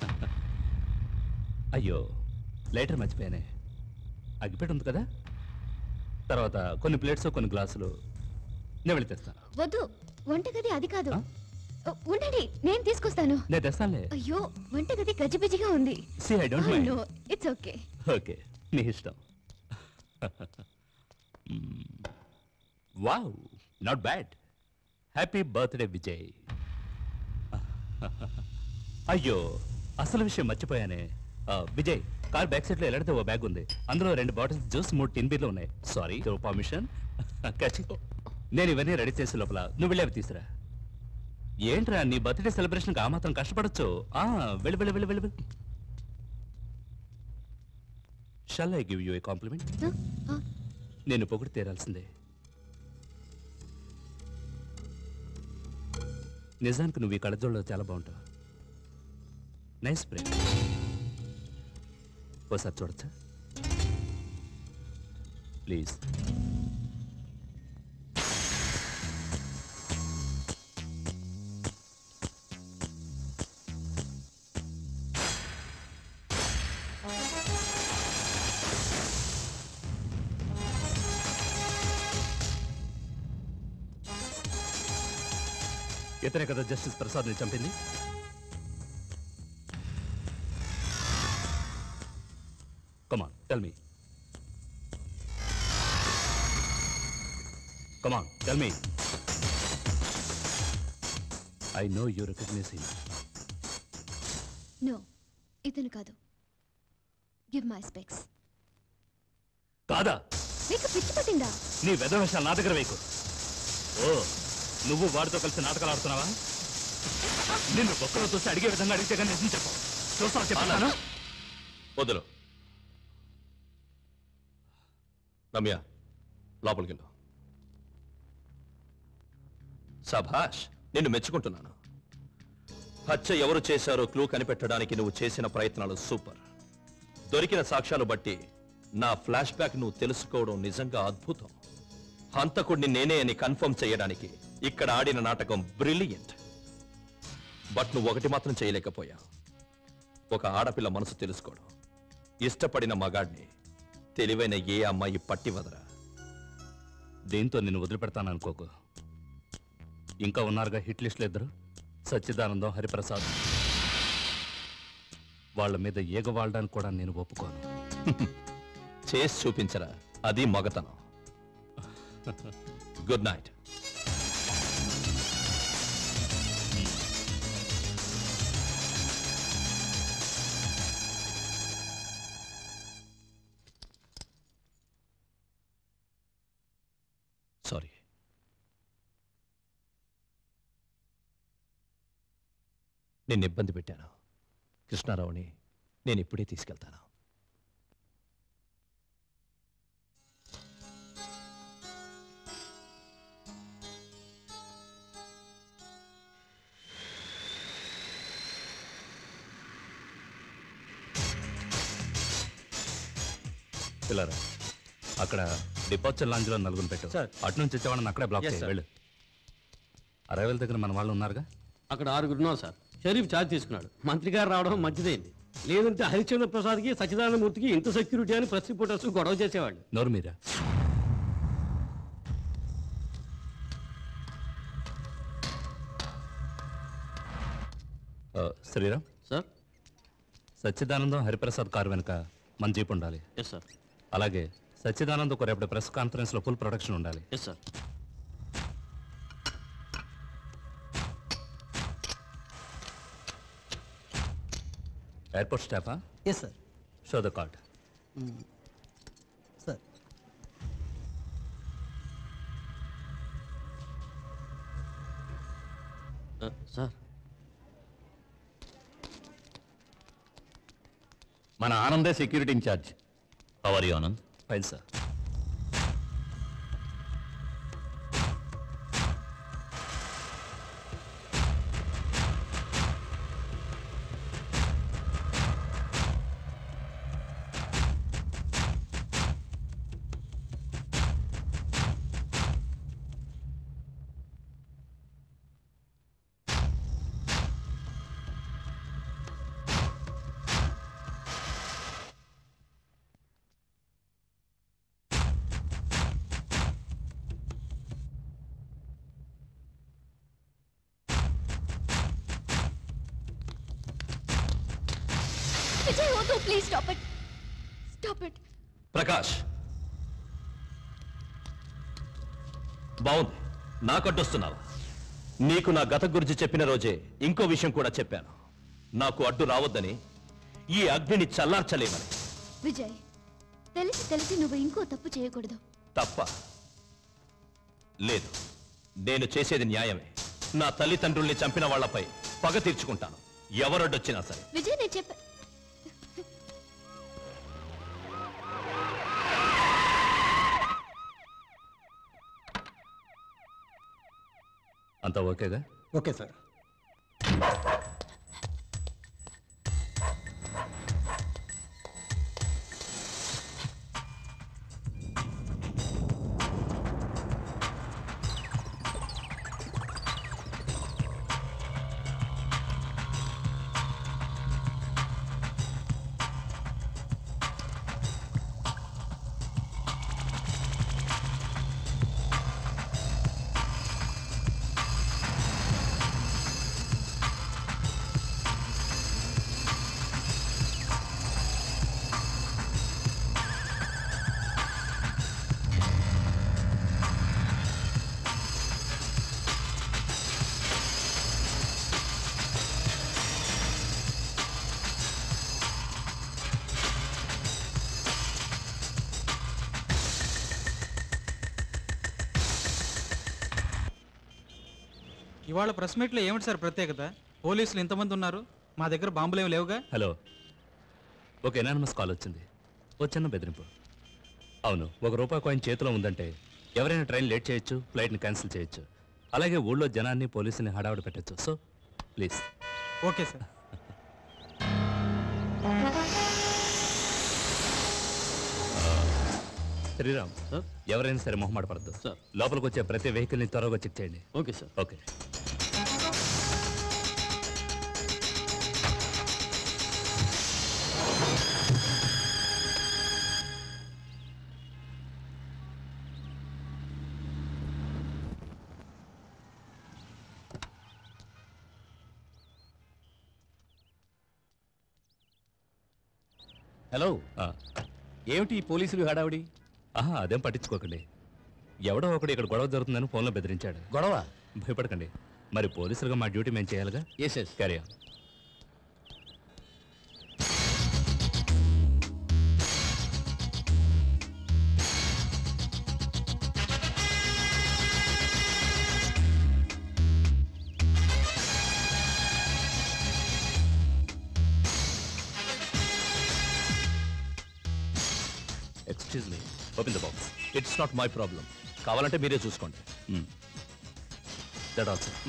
అయ్యో లైటర్ మర్చిపోయానే అగ్గిపెట్టి ఉంది కదా తర్వాత కొన్ని ప్లేట్స్ కొన్ని గ్లాసులు నేను వెళ్ళి తెస్తాను వద్దు వంటగది అది కాదు ఉ, ఉండండి నేను తీసుకొస్తాను నేను తెస్తానులే అయ్యో వంటగది గజిబిజిగా ఉంది See, I don't mind. It's okay okay నీ ఇష్టం wow not bad happy birthday Vijay అయ్యో అసలు విషయం మర్చిపోయానే ఆ, విజయ్ కార్ బ్యాక్ సైడ్ లో ఎలాడితే ఓ బ్యాగ్ ఉంది అందులో రెండు బాటిల్స్ జ్యూస్ మూడు టిన్ బీర్లు ఉన్నాయి సారీ పర్మిషన్ నేను ఇవన్నీ రెడీ చేసే లోపల నువ్వు వెళ్ళేవి తీసురా ఏంట్రా నీ బర్త్డే సెలబ్రేషన్ ఆ మాత్రం కష్టపడచ్చు ఆ వెళ్ళి వెళ్ళి వెళ్ళి వెళ్ళి వెళ్ళి shall I give you a compliment నేను పొగిడి తీరాల్సిందే నిజానికి నువ్వు ఈ కళ్ళజోళ్ళలో చాలా బాగుంటావు నైస్ బ్రేక్ ఓసారి చూడచ్చా ప్లీజ్ ఇతనే కదా జస్టిస్ ప్రసాద్ని చంపింది come on tell me come on tell me I know you recognise him no ఇతను కాదు గివ్ మై స్పెక్స్ కాదా మీకు పిచ్చి పట్టిందా నీ వెధవేషాలు నా దగ్గర వేయకు ఓ నువ్వు వాడితో కలిసి నాటకాలు ఆడుతున్నావా నిన్ను బొక్కలో చూసి అడిగే విధంగా అడిగితే కానీ నిజం చెప్పు చూస్తావు చెప్పాను వదులు రమ్య లోపలికి వెళ్ళు సభాష్ నిన్ను మెచ్చుకుంటున్నాను హత్య ఎవరు చేశారో క్లూ కనిపెట్టడానికి నువ్వు చేసిన ప్రయత్నాలు సూపర్ దొరికిన సాక్ష్యాలు బట్టి నా ఫ్లాష్ బ్యాక్ నువ్వు తెలుసుకోవడం నిజంగా అద్భుతం హంతకుడిని నేనే అని కన్ఫర్మ్ చేయడానికి ఇక్కడ ఆడిన నాటకం బ్రిలియంట్ బట్ నువ్వు ఒకటి మాత్రం చేయలేకపోయా ఒక ఆడపిల్ల మనసు తెలుసుకోవడం ఇష్టపడిన మగాడిని తెలివైన ఏ అమ్మాయి పట్టి వదరా దీంతో నిన్ను వదిలిపెడతాను అనుకోకు ఇంకా ఉన్నారుగా హిట్ లిస్టులు ఇద్దరు సచ్చిదానందం హరిప్రసాద్ వాళ్ళ మీద ఈగ వాడడానికి కూడా నేను ఒప్పుకోను చేసి చూపించరా అది మగతనం గుడ్ నైట్ సారీ నిన్ను ఇబ్బంది పెట్టాను కృష్ణారావుని నేను ఇప్పుడే తీసుకెళ్తాను పిల్లరా అక్కడ డిపార్చర్ లాంజ్లో నలుగురు పెట్టు అటు నుంచి వచ్చేవాళ్ళని అక్కడే బ్లాక్ Yes, చేయి sir. వెళ్ళు అరైవల్ దగ్గర మన వాళ్ళు ఉన్నారుగా అక్కడ ఆరుగురు ఉన్నాం సార్ షరీఫ్ ఛార్జ్ తీసుకున్నాడు మంత్రి గారు రావడం మంచిదైంది లేదంటే హరిశ్చంద్ర ప్రసాద్కి సచ్చిదానందమూర్తికి ఇంత సెక్యూరిటీ అని ప్రెస్ రిపోర్టర్స్ గొడవ చేసేవాళ్ళు నోరు మీరా శ్రీరామ్ సార్ సచ్చిదానందం హరిప్రసాద్ కారు వెనుక మన జీప్ ఉండాలి ఎస్ సార్ అలాగే సచ్చిదానంద్ ఒక రేపటి ప్రెస్ కాన్ఫరెన్స్లో ఫుల్ ప్రొడక్షన్ ఉండాలి ఎస్ సార్ ఎయిర్పోర్ట్ స్టాఫా yes sir show the card sir sir మన ఆనందే security in-charge how are you Anand fine sir Vijay వద్దు please stop it stop it Prakash బాగుంది నాకడ్డొస్తున్నావు నీకు నా గత గురించి చెప్పిన రోజే ఇంకో విషయం కూడా చెప్పాను నాకు అడ్డు రావద్దని ఈ అగ్నిని చల్లార్చలేమని విజయ్ తెలిసి తెలిసి నువ్వు ఇంకో తప్పు చేయకూడదు తప్ప లేదు నేను చేసేది న్యాయమే నా తల్లిదండ్రుల్ని చంపిన వాళ్లపై పగ తీర్చుకుంటాను ఎవరొడ్డొచ్చినా సరే విజయ్ నేను చెప్ప అంతా ఓకేగా ఓకే సార్ ఇవాళ ప్రెస్ మీట్లో ఏమిటి సార్ ప్రత్యేకత పోలీసులు ఇంతమంది ఉన్నారు మా దగ్గర బాంబులు ఏమి లేవుగా హలో ఒక ఎనానమస్ కాల్ వచ్చింది ఓ చిన్న బెదిరింపు అవును ఒక రూపాయి కాయిన్ చేతిలో ఉందంటే ఎవరైనా ట్రైన్ లేట్ చేయొచ్చు ఫ్లైట్ని క్యాన్సిల్ చేయొచ్చు అలాగే ఊళ్ళో జనాన్ని పోలీసుని హడావుడి పెట్టచ్చు so please okay sir Sriram ఎవరైనా సరే మొహమాట పడద్దు లోపలికి వచ్చే ప్రతి వెహికల్ని త్వరగా చెక్ చేయండి ఓకే సార్ ఓకే హలో ఏమిటి ఈ పోలీసులు హడావుడి ఆహా అదేం పట్టించుకోకండి ఎవడో ఒకడు ఇక్కడ గొడవ జరుగుతుందని ఫోన్లో బెదిరించాడు గొడవ భయపడకండి మరి పోలీసులుగా మా డ్యూటీ మేము చేయాలిగా yes yes carry excuse me open the box it's not my problem కావాలంటే మీరే చూసుకోండి దట్ ఆల్సో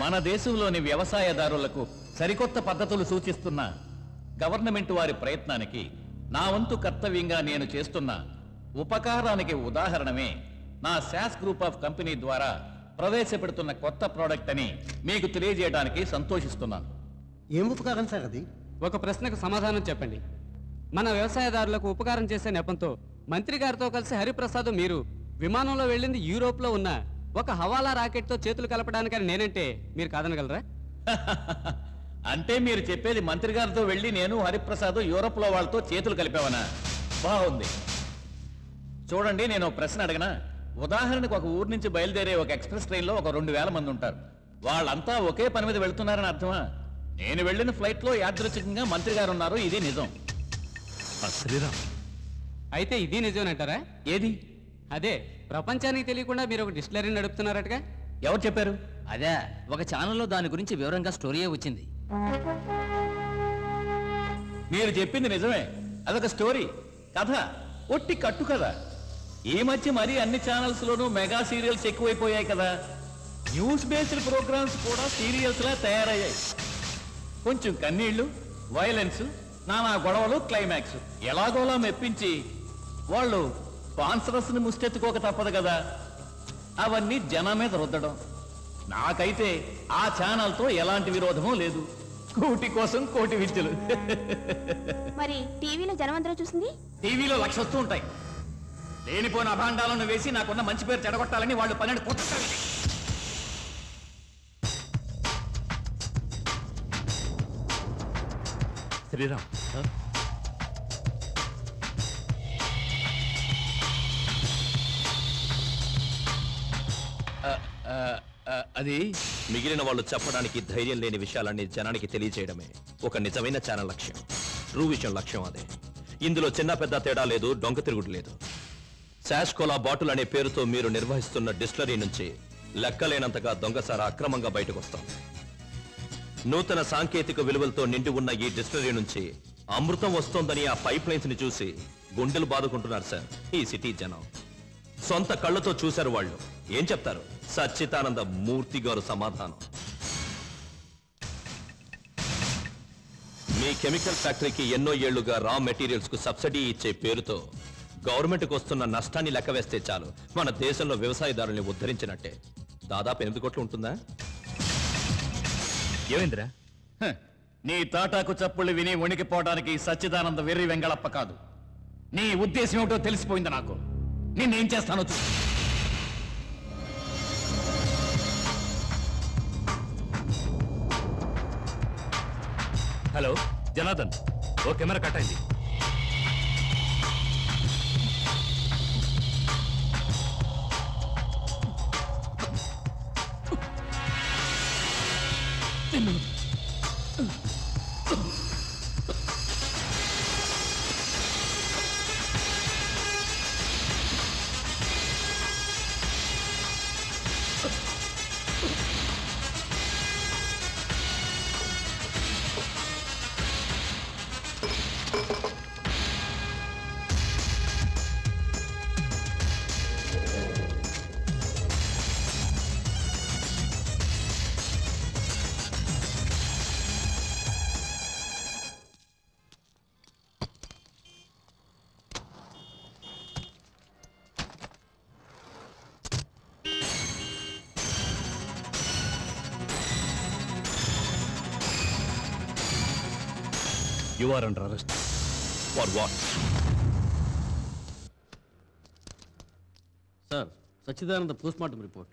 మన దేశంలోని వ్యవసాయదారులకు సరికొత్త పద్ధతులు సూచిస్తున్న గవర్నమెంట్ వారి ప్రయత్నానికి నా వంతు కర్తవ్యంగా నేను చేస్తున్న ఉపకారానికి ఉదాహరణమే నా శాస్ గ్రూప్ ఆఫ్ కంపెనీ ద్వారా ప్రవేశపెడుతున్న కొత్త ప్రోడక్ట్ అని మీకు తెలియజేయడానికి సంతోషిస్తున్నాను ఏం ఉపకారం సార్ అది ఒక ప్రశ్నకు సమాధానం చెప్పండి మన వ్యవసాయదారులకు ఉపకారం చేసే నెపంతో మంత్రి గారితో కలిసి హరిప్రసాద్ మీరు విమానంలో వెళ్ళింది యూరోప్లో ఉన్న ఒక హవాలా రాకెట్తో చేతులు కలపడానికని నేనంటే మీరు కాదనగలరా అంటే మీరు చెప్పేది మంత్రి గారితో వెళ్ళి నేను హరిప్రసాద్ యూరోప్ లో వాళ్ళతో చేతులు కలిపావనా బాగుంది చూడండి నేను ఒక ప్రశ్న అడగనా ఉదాహరణకు ఒక ఊరు నుంచి బయలుదేరే ఒక ఎక్స్ప్రెస్ ట్రైన్లో ఒక రెండు వేల మంది ఉంటారు వాళ్ళంతా ఒకే పని మీద వెళ్తున్నారని అర్థమా నేను వెళ్ళిన ఫ్లైట్ లో యాదృచ్ఛికంగా మంత్రి గారు ఉన్నారు ఇది నిజం శ్రీరామ్ అయితే ఇది నిజమేనంటారా ఏది అదే ప్రపంచానికి తెలియకుండా మీరు ఒక డిస్టిలరీ నడుపుతున్నారటగా ఎవరు చెప్పారు అదే ఒక ఛానల్లో దాని గురించి వివరంగా స్టోరీయే వచ్చింది మీరు చెప్పింది నిజమే అదొక స్టోరీ కథ ఒట్టి కట్టు కదా ఈ మధ్య మరీ అన్ని ఛానల్స్ లోనూ మెగా సీరియల్స్ ఎక్కువైపోయాయి కదా న్యూస్ బేస్డ్ ప్రోగ్రామ్స్ కూడా సీరియల్స్ లా తయారయ్యాయి కొంచెం కన్నీళ్లు వైలెన్స్ నానా గొడవలు క్లైమాక్స్ ఎలాగోలా మెప్పించి వాళ్ళు స్పాన్సరస్ ని ముష్టెత్తుకోక తప్పదు కదా అవన్నీ జనం మీద రుద్దడం నాకైతే ఆ ఛానల్తో ఎలాంటి విరోధమూ లేదు కూటి కోసం కోటి విద్యలు మరి టీవీలో జనమందరూ చూసింది టీవీలో లక్ష వస్తూ ఉంటాయి లేనిపోయిన అభాండాలను వేసి నాకున్న మంచి పేరు చెడగొట్టాలని వాళ్ళు పన్నెండు కుట్టాలి శ్రీరామ్ అది మిగిలిన వాళ్ళు చెప్పడానికి ధైర్యం లేని విషయాలన్నీ జనానికి తెలియజేయడమే ఒక నిజమైన ఛానల్ లక్ష్యం ట్రూ విషయం లక్ష్యం అదే ఇందులో చిన్న పెద్ద తేడా లేదు డొంక తిరుగుడు లేదు శాష్ కోలా బాటిల్ అనే పేరుతో మీరు నిర్వహిస్తున్న డిస్టిలరీ నుంచి లెక్కలేనంతగా దొంగసార అక్రమంగా బయటకు వస్తాం నూతన సాంకేతిక విలువలతో నిండి ఉన్న ఈ డిస్టిలరీ నుంచి అమృతం వస్తోందని ఆ పైప్ లైన్స్ ని చూసి గుండెలు బాదుకుంటున్నారు సార్ ఈ సిటీ జనం సొంత కళ్ళతో చూశారు వాళ్ళు ఏం చెప్తారు సచ్చిదానంద మూర్తి గారు సమాధానం మీ కెమికల్ ఫ్యాక్టరీకి ఎన్నో ఏళ్లుగా రా మెటీరియల్స్ కు సబ్సిడీ ఇచ్చే పేరుతో గవర్నమెంట్కి వస్తున్న నష్టాన్ని లెక్క వేస్తే చాలు మన దేశంలో వ్యవసాయదారుల్ని ఉద్ధరించినట్టే దాదాపు ఎనిమిది కోట్లు ఉంటుందా ఏమైందిరా హ, నీ తాటాకు చప్పుళ్ళు విని వణికిపోవడానికి సచ్చిదానంద వెర్రి వెంగళప్ప కాదు నీ ఉద్దేశం ఏమిటో తెలిసిపోయింది నాకు నిన్నేం చేస్తానో చూ హలో జనార్దన్ ఓ కెమెరా కట్ అయింది you are under arrest for what sir Sachchidananda post mortem report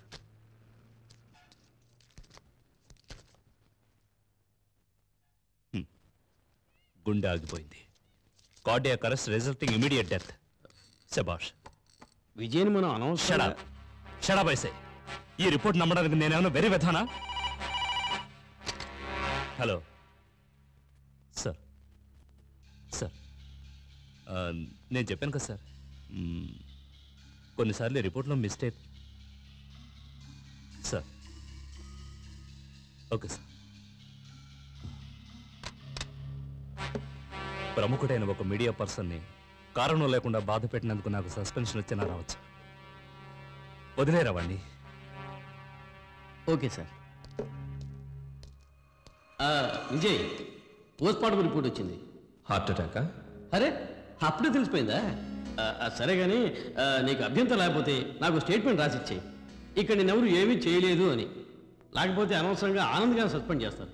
గుండె ఆగిపోయింది cardiac arrest resulting immediate death శబాష్ విజయన్ మనం అనవసరం షడా షడా బైసే ఈ రిపోర్ట్ నమ్మడానికి నేనేమన్నా వెరీ విధానా హలో సార్ సార్ ఆ, నేను చెప్పాను కదా సార్ మ్మ్, కొన్నిసార్లు ఈ రిపోర్ట్లో మిస్టేక్ సార్ ఓకే సార్ ప్రముఖుడైన ఒక మీడియా పర్సన్ని కారణం లేకుండా బాధ పెట్టినందుకు నాకు సస్పెన్షన్ వచ్చినా రావచ్చు వదిలేరావండి ఓకే సార్ ఆ, విజయ్ పోస్ట్ మార్టం రిపోర్ట్ వచ్చింది హార్ట్ అటాకా అరే అప్పుడే తెలిసిపోయిందా ఆ, ఆ, సరే కానీ ఆ, నీకు అభ్యంతరం లేకపోతే నాకు స్టేట్మెంట్ రాసిచ్చేయి ఇక్కడ నేనెవరు ఏమీ చేయలేదు అని లేకపోతే అనవసరంగా ఆనంద్ గారు సస్పెండ్ చేస్తారు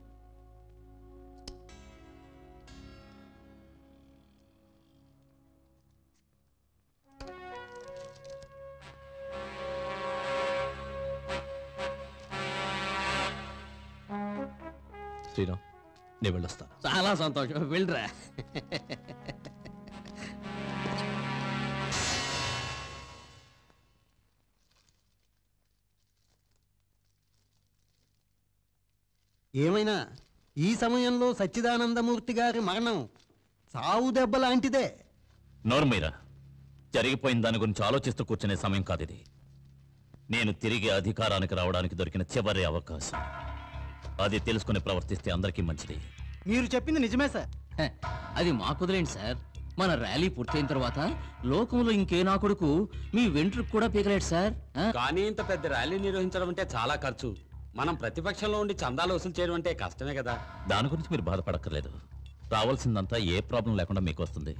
శ్రీరామ్ నేను వెళ్ళొస్తా చాలా సంతోషం వెళ్ళరా ఏమైనా ఈ సమయంలో సచ్చిదానందమూర్తి గారి మరణం సావు దెబ్బ లాంటిదే నోర్మీరా జరిగిపోయిన దాని గురించి ఆలోచిస్తూ కూర్చునే సమయం కాదు ఇది నేను తిరిగి అధికారానికి రావడానికి దొరికిన చివరి అవకాశం అది తెలుసుకుని ప్రవర్తిస్తే అందరికీ మంచిది మీరు చెప్పింది నిజమే సార్ హ, అది మా కుదరేంటి సార్ మన ర్యాలీ పూర్తయిన తర్వాత లోకంలో ఇంకే నా కొడుకు మీ వెంట్రుకు కూడా పీకలేడు సార్ ఆ? కానీ ఇంత పెద్ద ర్యాలీ నిర్వహించడం అంటే చాలా ఖర్చు మనం ప్రతిపక్షంలో ఉండి చందాలు వసూలు చేయడం అంటే కష్టమే కదా దాని గురించి మీరు బాధపడక్కర్లేదు రావాల్సిందంతా ఏ ప్రాబ్లం లేకుండా మీకు వస్తుంది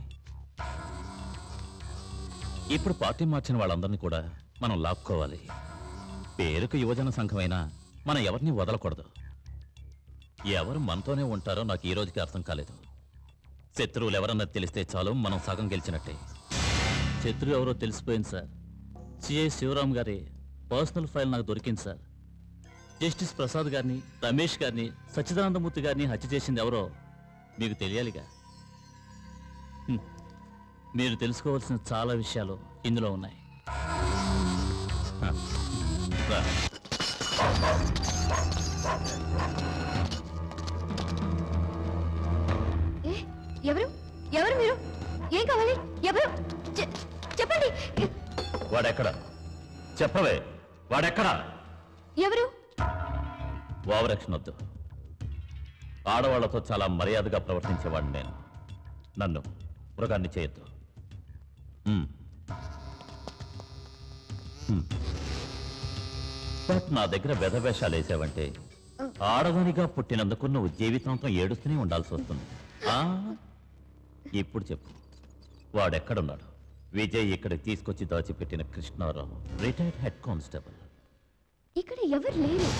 ఇప్పుడు పార్టీ మార్చిన వాళ్ళందరినీ కూడా మనం లాక్కోవాలి పేరుకు యువజన సంఘమైనా మనం ఎవరిని వదలకూడదు ఎవరు మనతోనే ఉంటారో నాకు ఈ రోజుకి అర్థం కాలేదు శత్రువులు ఎవరన్నా తెలిస్తే చాలు మనం సగం గెలిచినట్టే శత్రువు ఎవరో తెలిసిపోయింది సార్ సిఐ శివరామ్ గారి పర్సనల్ ఫైల్ నాకు దొరికింది సార్ జస్టిస్ ప్రసాద్ గారిని రమేష్ గారిని సచ్చిదానందమూర్తి గారిని హత్య చేసింది ఎవరో మీకు తెలియాలిగా హ్మ్. మీరు తెలుసుకోవాల్సిన చాలా విషయాలు ఇందులో ఉన్నాయి హ. రా. ఏ ఎవరు ఎవరు మీరు ఏం కావాలి ఎవరు చె- చెప్పండి వాడెక్కడ చెప్పవే వాడెక్కడా ఎవరు ఓవరాక్షన్ వద్దు ఆడవాళ్లతో చాలా మర్యాదగా ప్రవర్తించేవాడిని నేను నన్ను మృగాన్ని చేయొద్దు మ్మ్. మ్మ్. బట్ నా దగ్గర వెధవేషాలు వేసావంటే ఆడదానిగా పుట్టినందుకు నువ్వు జీవితాంతం ఏడుస్తూనే ఉండాల్సి వస్తుంది ఆ? ఇప్పుడు చెప్పు వాడెక్కడున్నాడు విజయ్ ఇక్కడికి తీసుకొచ్చి దాచిపెట్టిన కృష్ణారావు రిటైర్డ్ హెడ్ కానిస్టేబుల్ ఇక్కడ ఎవరు లేరు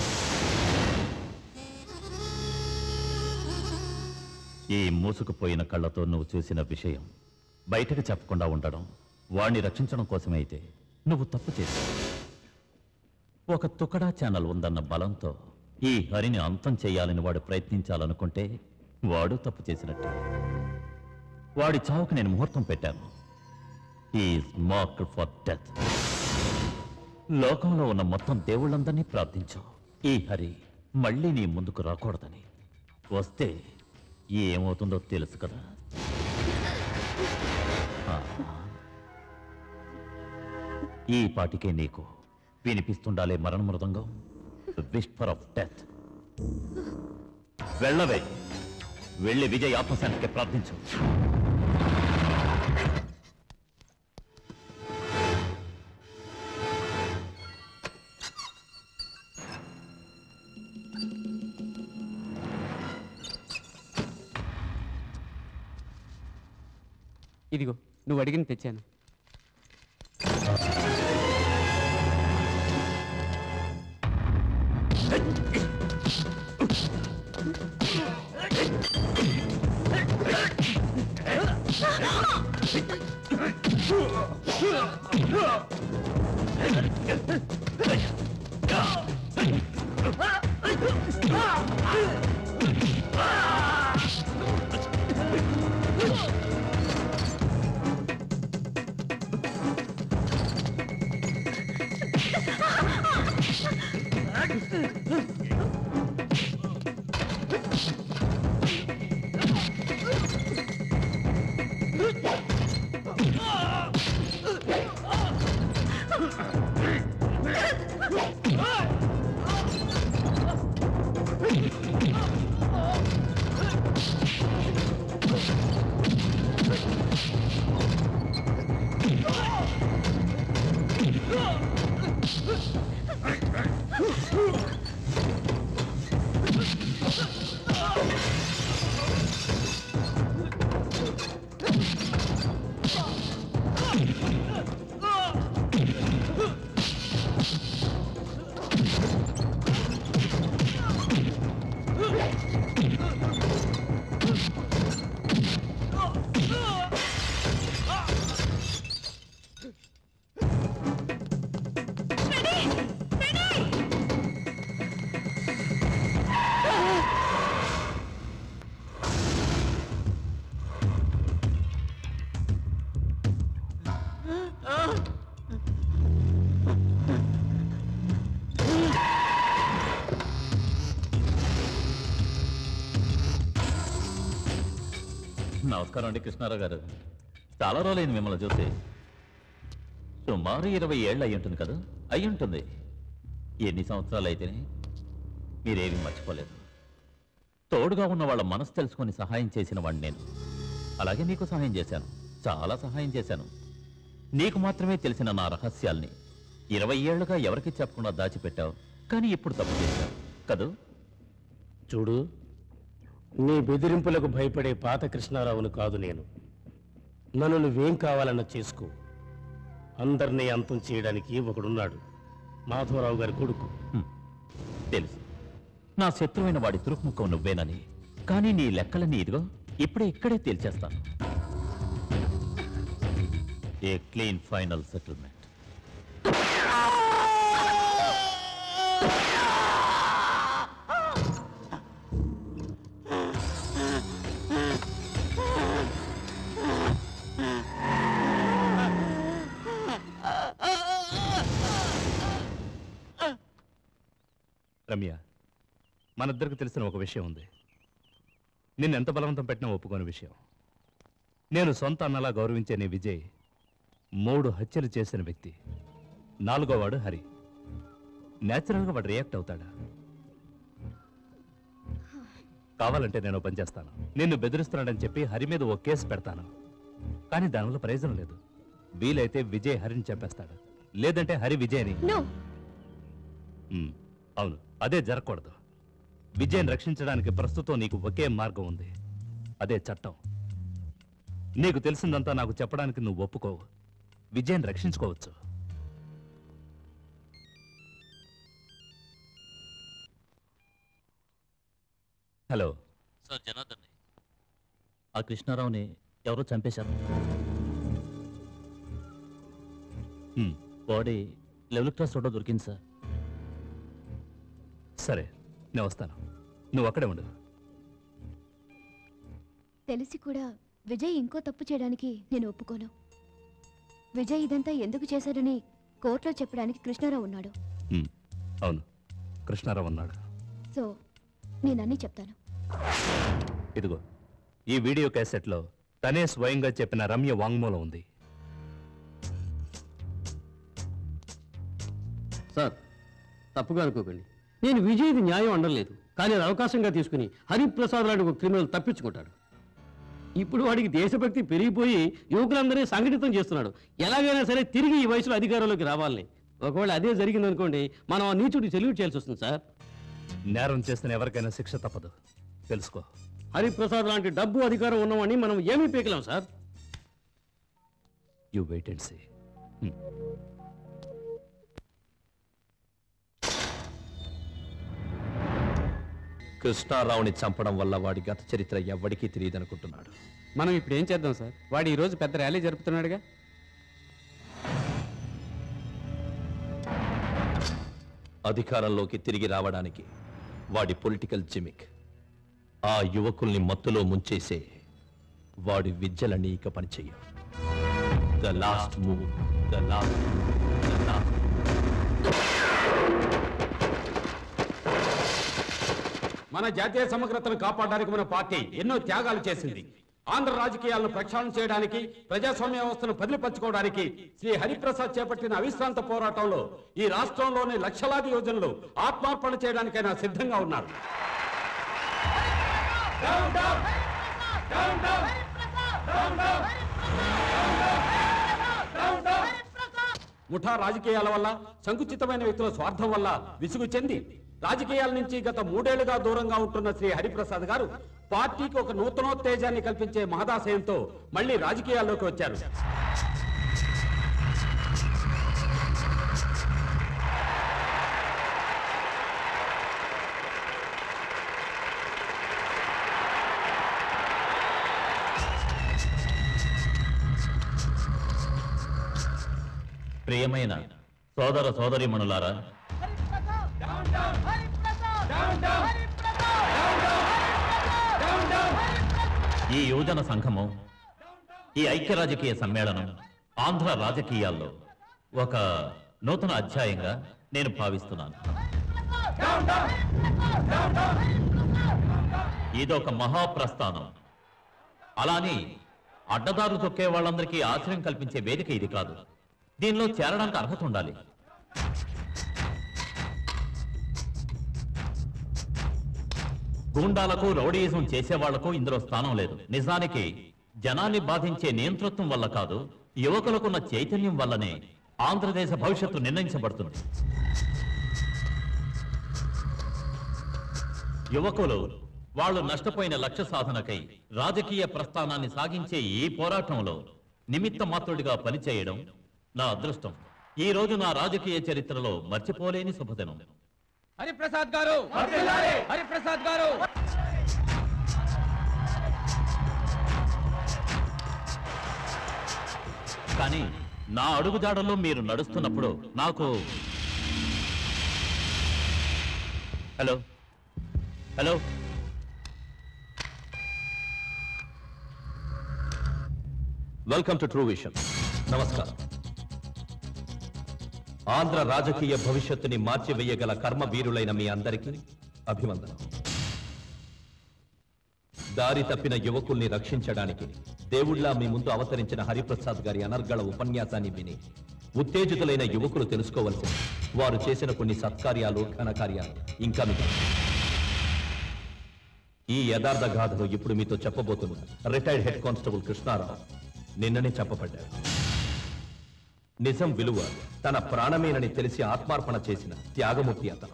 ఈ మూసుకుపోయిన కళ్ళతో నువ్వు చూసిన విషయం బయటకు చెప్పకుండా ఉండడం వాణ్ణి రక్షించడం కోసమే అయితే నువ్వు తప్పు చేశావు ఒక తుకడా ఛానల్ ఉందన్న బలంతో ఈ హరిని అంతం చేయాలని వాడు ప్రయత్నించాలనుకుంటే వాడు తప్పు చేసినట్టే వాడి చావుకు నేను ముహూర్తం పెట్టాను ఈజ్ మార్క్డ్ ఫర్ డెత్ లోకంలో ఉన్న మొత్తం దేవుళ్ళందరినీ ప్రార్థించు ఈ హరి మళ్ళీ నీ ముందుకు రాకూడదని వస్తే ఏమవుతుందో తెలుసు కదా ఆ. ఈ పాటికే నీకు వినిపిస్తుండాలే మరణ మృదంగం విస్పర్ ఆఫ్ డెత్ వెళ్ళవే వెళ్ళి విజయ్ ఆత్మశాంతికి ప్రార్థించు ఇదిగో నువ్వు అడిగిన తెచ్చాను నమస్కారం అండి కృష్ణారావు గారు చాలా రోజులైంది మిమ్మల్ని చూసి సుమారు ఇరవై ఏళ్ళు అయి ఉంటుంది కదా అయి ఉంటుంది ఎన్ని సంవత్సరాలు అయితేనే మీరేమీ మర్చిపోలేదు తోడుగా ఉన్న వాళ్ళ మనసు తెలుసుకొని సహాయం చేసిన వాడిని నేను అలాగే నీకు సహాయం చేశాను చాలా సహాయం చేశాను నీకు మాత్రమే తెలిసిన నా రహస్యాల్ని ఇరవై ఏళ్లుగా ఎవరికి చెప్పకుండా దాచిపెట్టావు కానీ ఇప్పుడు తప్పు చేశావు కదూ చూడు నీ బెదిరింపులకు భయపడే పాత కృష్ణారావును కాదు నేను నన్ను నువ్వేం కావాలన్న చేసుకో అందరినీ అంతం చేయడానికి ఒకడున్నాడు మాధవరావు గారి కొడుకు తెలుసు నా శత్రువైన వాడి తురుముఖం నువ్వేనని కానీ నీ లెక్కలన్నీ ఇదిగో ఇప్పుడే ఇక్కడే తేల్చేస్తాను a clean final settlement Ramya మనిద్దరికి తెలిసిన ఒక విషయం ఉంది నిన్ను ఎంత బలవంతం పెట్టినా ఒప్పుకోని విషయం నేను సొంత అన్నలా గౌరవించే నీ విజయ్ మూడు హత్యలు చేసిన వ్యక్తి నాలుగోవాడు హరి నేచురల్గా వాడు రియాక్ట్ అవుతాడా కావాలంటే నేను ఓ పని చేస్తాను నిన్ను బెదిరిస్తున్నాడని చెప్పి హరి మీద ఓ కేసు పెడతాను కానీ దానివల్ల ప్రయోజనం లేదు వీలైతే విజయ్ హరిని చంపేస్తాడు లేదంటే హరి విజయ్ని ఉమ్, అవును అదే జరగకూడదు విజయ్ని రక్షించడానికి ప్రస్తుతం నీకు ఒకే మార్గం ఉంది అదే చట్టం నీకు తెలిసిందంతా నాకు చెప్పడానికి నువ్వు ఒప్పుకోవు విజయ్ని రక్షించుకోవచ్చు హలో సార్ జనార్దన్ ఆ కృష్ణారావుని ఎవరో చంపేశారు హ్మ్, బాడీ లెవెల్ క్లాస్ రోడ్లో దొరికింది సార్ సరే నేను వస్తాను నువ్వు అక్కడే ఉండు తెలిసి కూడా విజయ్ ఇంకో తప్పు చేయడానికి నేను ఒప్పుకోను విజయ్ ఇదంతా ఎందుకు చేశాడని కోర్టులో చెప్పడానికి కృష్ణారావు ఉన్నాడు హ్మ్, అవును కృష్ణారావు అన్నాడు సో నేనన్నీ చెప్తాను ఇదిగో ఈ వీడియో క్యాసెట్లో తనే స్వయంగా చెప్పిన రమ్య వాంగ్మూలం ఉంది సార్ తప్పుగా అనుకోకండి నేను విజయ్ది న్యాయం అనలేదు కానీ అది అవకాశంగా తీసుకుని హరిప్రసాద్ లాంటి ఒక క్రిమినల్ తప్పించుకుంటాడు ఇప్పుడు వాడికి దేశభక్తి పెరిగిపోయి యువకులందరినీ సంఘటితం చేస్తున్నాడు ఎలాగైనా సరే తిరిగి ఈ వయసులో అధికారంలోకి రావాలని ఒకవేళ అదే జరిగిందనుకోండి మనం ఆ నీచుడికి సెల్యూట్ చేయాల్సి వస్తుంది సార్ నేరం చేసిన ఎవరికైనా శిక్ష తప్పదు తెలుసుకో హరిప్రసాద్ లాంటి డబ్బు అధికారం ఉన్నవాడిని మనం ఏమీ పీకలేం sir you wait and see కృష్ణారావుని చంపడం వల్ల వాడి గత చరిత్ర ఎవ్వడికీ తెలియదనుకుంటున్నాడు మనం ఇప్పుడు ఏం చేద్దాం సార్ వాడు ఈ రోజు పెద్ద ర్యాలీ జరుపుతున్నాడుగా అధికారంలోకి తిరిగి రావడానికి వాడి పొలిటికల్ జిమిక్ ఆ యువకుల్ని మత్తులో ముంచేసే వాడి విద్యలన్నీ ఇక పనిచేయ the last move the last the last మన జాతీయ సమగ్రతను కాపాడడానికి మన పార్టీ ఎన్నో త్యాగాలు చేసింది ఆంధ్ర రాజకీయాలను ప్రక్షాళన చేయడానికి ప్రజాస్వామ్య వ్యవస్థను బదిలిపరచుకోవడానికి శ్రీ హరిప్రసాద్ చేపట్టిన అవిశ్రాంత పోరాటంలో ఈ రాష్ట్రంలోని లక్షలాది యోజనలు ఆత్మార్పణ చేయడానికైనా సిద్ధంగా ఉన్నారు ముఠా రాజకీయాల వల్ల సంకుచితమైన వ్యక్తుల స్వార్థం వల్ల విసుగు చెంది రాజకీయాల నుంచి గత మూడేళ్లుగా దూరంగా ఉంటున్న శ్రీ హరిప్రసాద్ గారు పార్టీకి ఒక నూతనోత్తేజాన్ని కల్పించే మహదాశయంతో మళ్ళీ రాజకీయాల్లోకి వచ్చారు ప్రియమైన సోదర సోదరీమణులారా ఈ యువజన సంఘము ఈ ఐక్య రాజకీయ సమ్మేళనం ఆంధ్ర రాజకీయాల్లో ఒక నూతన అధ్యాయంగా నేను భావిస్తున్నాను ఇదొక మహాప్రస్థానం అలాని అడ్డదారులు తొక్కే వాళ్ళందరికీ ఆశ్రయం కల్పించే వేదిక ఇది కాదు దీనిలో చేరడానికి అర్హత ఉండాలి గూండాలకు రౌడీయిజం చేసేవాళ్లకు ఇందులో స్థానం లేదు నిజానికి జనాన్ని బాధించే నియంతృత్వం వల్ల కాదు యువకులకున్న చైతన్యం వల్లనే ఆంధ్రదేశ భవిష్యత్తు నిర్ణయించబడుతుంది యువకులు వాళ్ళు నష్టపోయిన లక్ష్య సాధనకై రాజకీయ ప్రస్థానాన్ని సాగించే ఈ పోరాటంలో నిమిత్త మాత్రుడిగా పనిచేయడం నా అదృష్టం ఈ రోజు నా రాజకీయ చరిత్రలో మర్చిపోలేని శుభదినం హరిప్రసాద్ గారు హరిప్రసాద్ గారు కానీ నా అడుగుజాడల్లో మీరు నడుస్తున్నప్పుడు నాకు hello hello welcome to true vision నమస్కారం ఆంధ్ర రాజకీయ భవిష్యత్తుని మార్చివేయగల కర్మ వీరులైన మీ అందరికీ అభివందనం దారి తప్పిన యువకుల్ని రక్షించడానికి దేవుళ్లా మీ ముందు అవతరించిన హరిప్రసాద్ గారి అనర్గళ ఉపన్యాసాన్ని విని ఉత్తేజితులైన యువకులు తెలుసుకోవలసింది వారు చేసిన కొన్ని సత్కార్యాలు ఘనకార్యాలు ఇంకా మిగిలి ఈ యథార్థ గాథను ఇప్పుడు మీతో చెప్పబోతున్న రిటైర్డ్ హెడ్ కానిస్టేబుల్ కృష్ణారావు నిన్ననే చెప్పబడ్డారు నిజం విలువ తన ప్రాణమేనని తెలిసి ఆత్మార్పణ చేసిన త్యాగమూర్తి అతను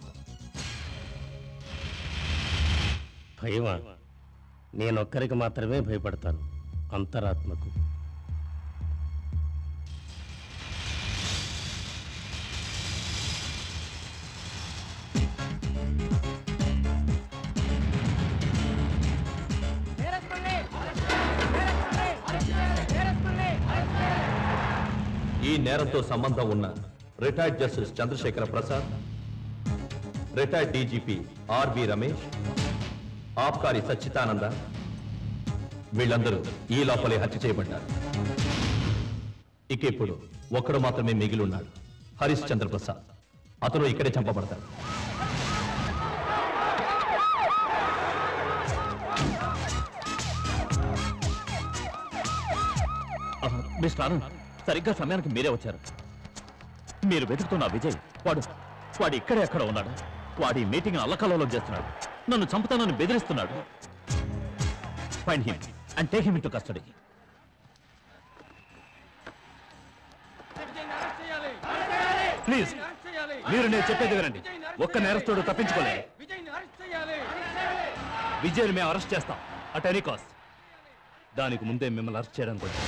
భయమా నేనొక్కరికి మాత్రమే భయపడతాను అంతరాత్మకు ఈ నేరంతో సంబంధం ఉన్న retired justice Chandrasekhara Prasad retired DGP R B Ramesh ఆబ్కారి సచ్చిదానంద వీళ్ళందరూ ఈ లోపలే హత్య చేయబడ్డారు ఇక ఇప్పుడు ఒక్కడు మాత్రమే మిగిలిన్నాడు హరీష్ చంద్ర ప్రసాద్ అతను ఇక్కడే చంపబడతాడు ఆహా, మిస్టర్ అరుణ్ సరిగ్గా సమయానికి మీరే వచ్చారు మీరు వెతుకుతున్న విజయ్ వాడు వాడు ఇక్కడే ఎక్కడ ఉన్నాడు వాడి మీటింగ్ అల్లకల్లోలం చేస్తున్నాడు నన్ను చంపుతానని బెదిరిస్తున్నాడు find him and take him in to custody please మీరు నేను చెప్పేది వినండి ఒక్క నేరస్తుడు తప్పించుకోలేదు విజయ్ని మేము అరెస్ట్ చేస్తాం అట్ ఎనీ కాస్ట్ దానికి ముందే మిమ్మల్ని అరెస్ట్ చేయడానికి వచ్చాం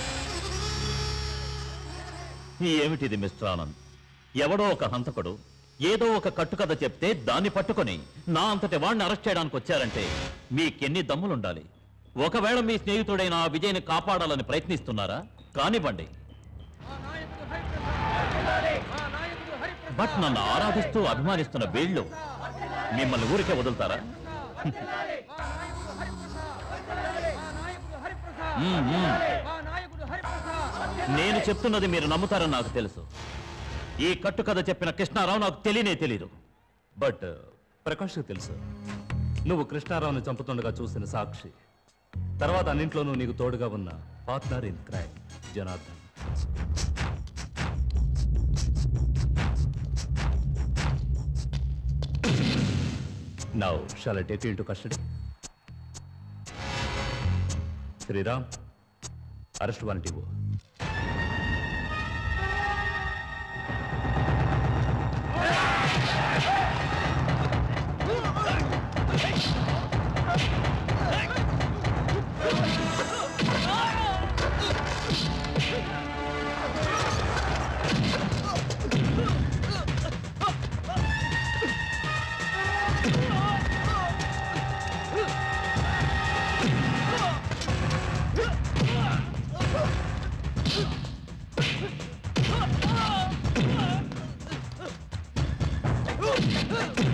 ఈ ఏమిటిది మిస్టర్ ఆనంద్ ఎవడో ఒక హంతకుడు ఏదో ఒక కట్టుకథ చెప్తే దాన్ని పట్టుకొని నా అంతటి వాడిని అరెస్ట్ చేయడానికి వచ్చారంటే మీకెన్ని దమ్ములుండాలి ఒకవేళ మీ స్నేహితుడైన ఆ విజయ్ని కాపాడాలని ప్రయత్నిస్తున్నారా కానివ్వండి బట్ నన్ను ఆరాధిస్తూ అభిమానిస్తున్న వీళ్ళు మిమ్మల్ని ఊరికే వదులుతారా మ్మ్, మ్మ్. నేను చెప్తున్నది మీరు నమ్ముతారని నాకు తెలుసు ఈ కట్టుకథ చెప్పిన కృష్ణారావు నాకు తెలియనే తెలీదు బట్ ప్రకాష్ తెలుసు నువ్వు కృష్ణారావుని చంపుతుండగా చూసిన సాక్షి తర్వాత అన్నింట్లోనూ నీకు తోడుగా ఉన్న partner in crime Janardhan now shall I take in to custody Sriram arrest warrant ఇవ్వు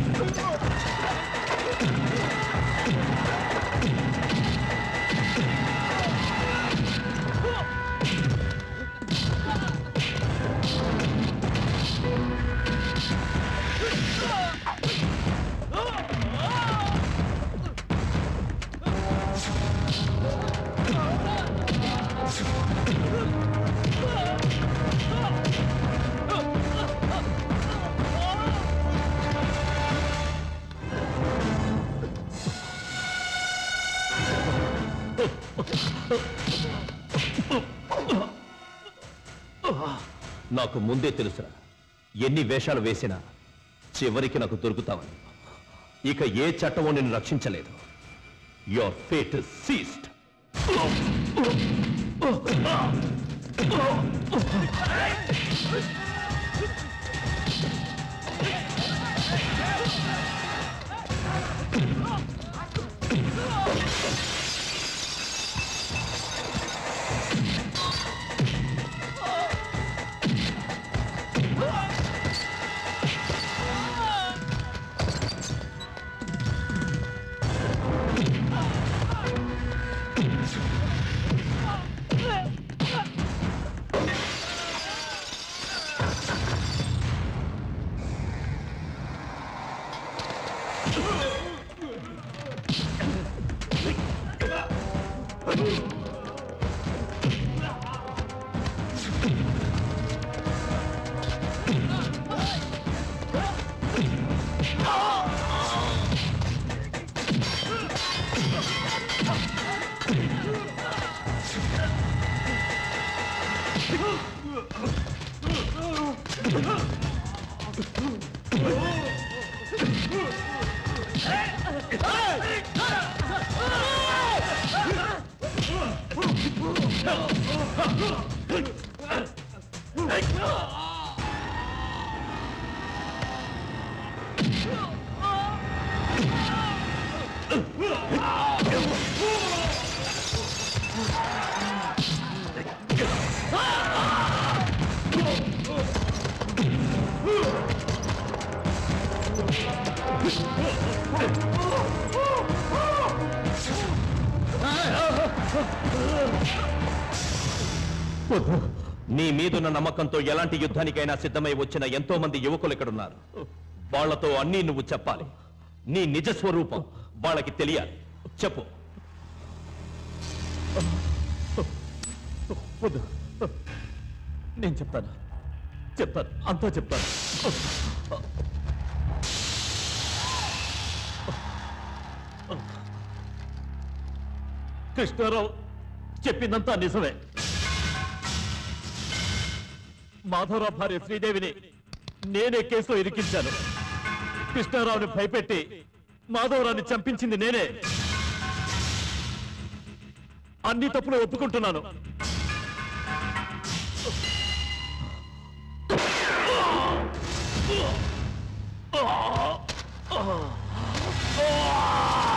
Oh! నాకు ముందే తెలుసురా ఎన్ని వేషాలు వేసినా చివరికి నాకు దొరుకుతావని ఇక ఏ చట్టమో నిన్ను రక్షించలేదు యువర్ ఫేట్ సీస్డ్ వద్దు. నీ మీదున్న నమ్మకంతో ఎలాంటి యుద్ధానికైనా సిద్ధమై వచ్చిన ఎంతో మంది యువకులు ఇక్కడున్నారు వాళ్లతో అన్నీ నువ్వు చెప్పాలి నీ నిజ స్వరూపం వాళ్ళకి తెలియాలి చెప్పు వద్దు నేను చెప్తాను చెప్తాను అంతా చెప్తాను కృష్ణారావు చెప్పిందంతా నిజమే మాధవరావు భార్య శ్రీదేవిని నేనే కేసులో ఇరికించాను కృష్ణారావుని భయపెట్టి మాధవరావుని చంపించింది నేనే అన్ని తప్పులు ఒప్పుకుంటున్నాను ఆ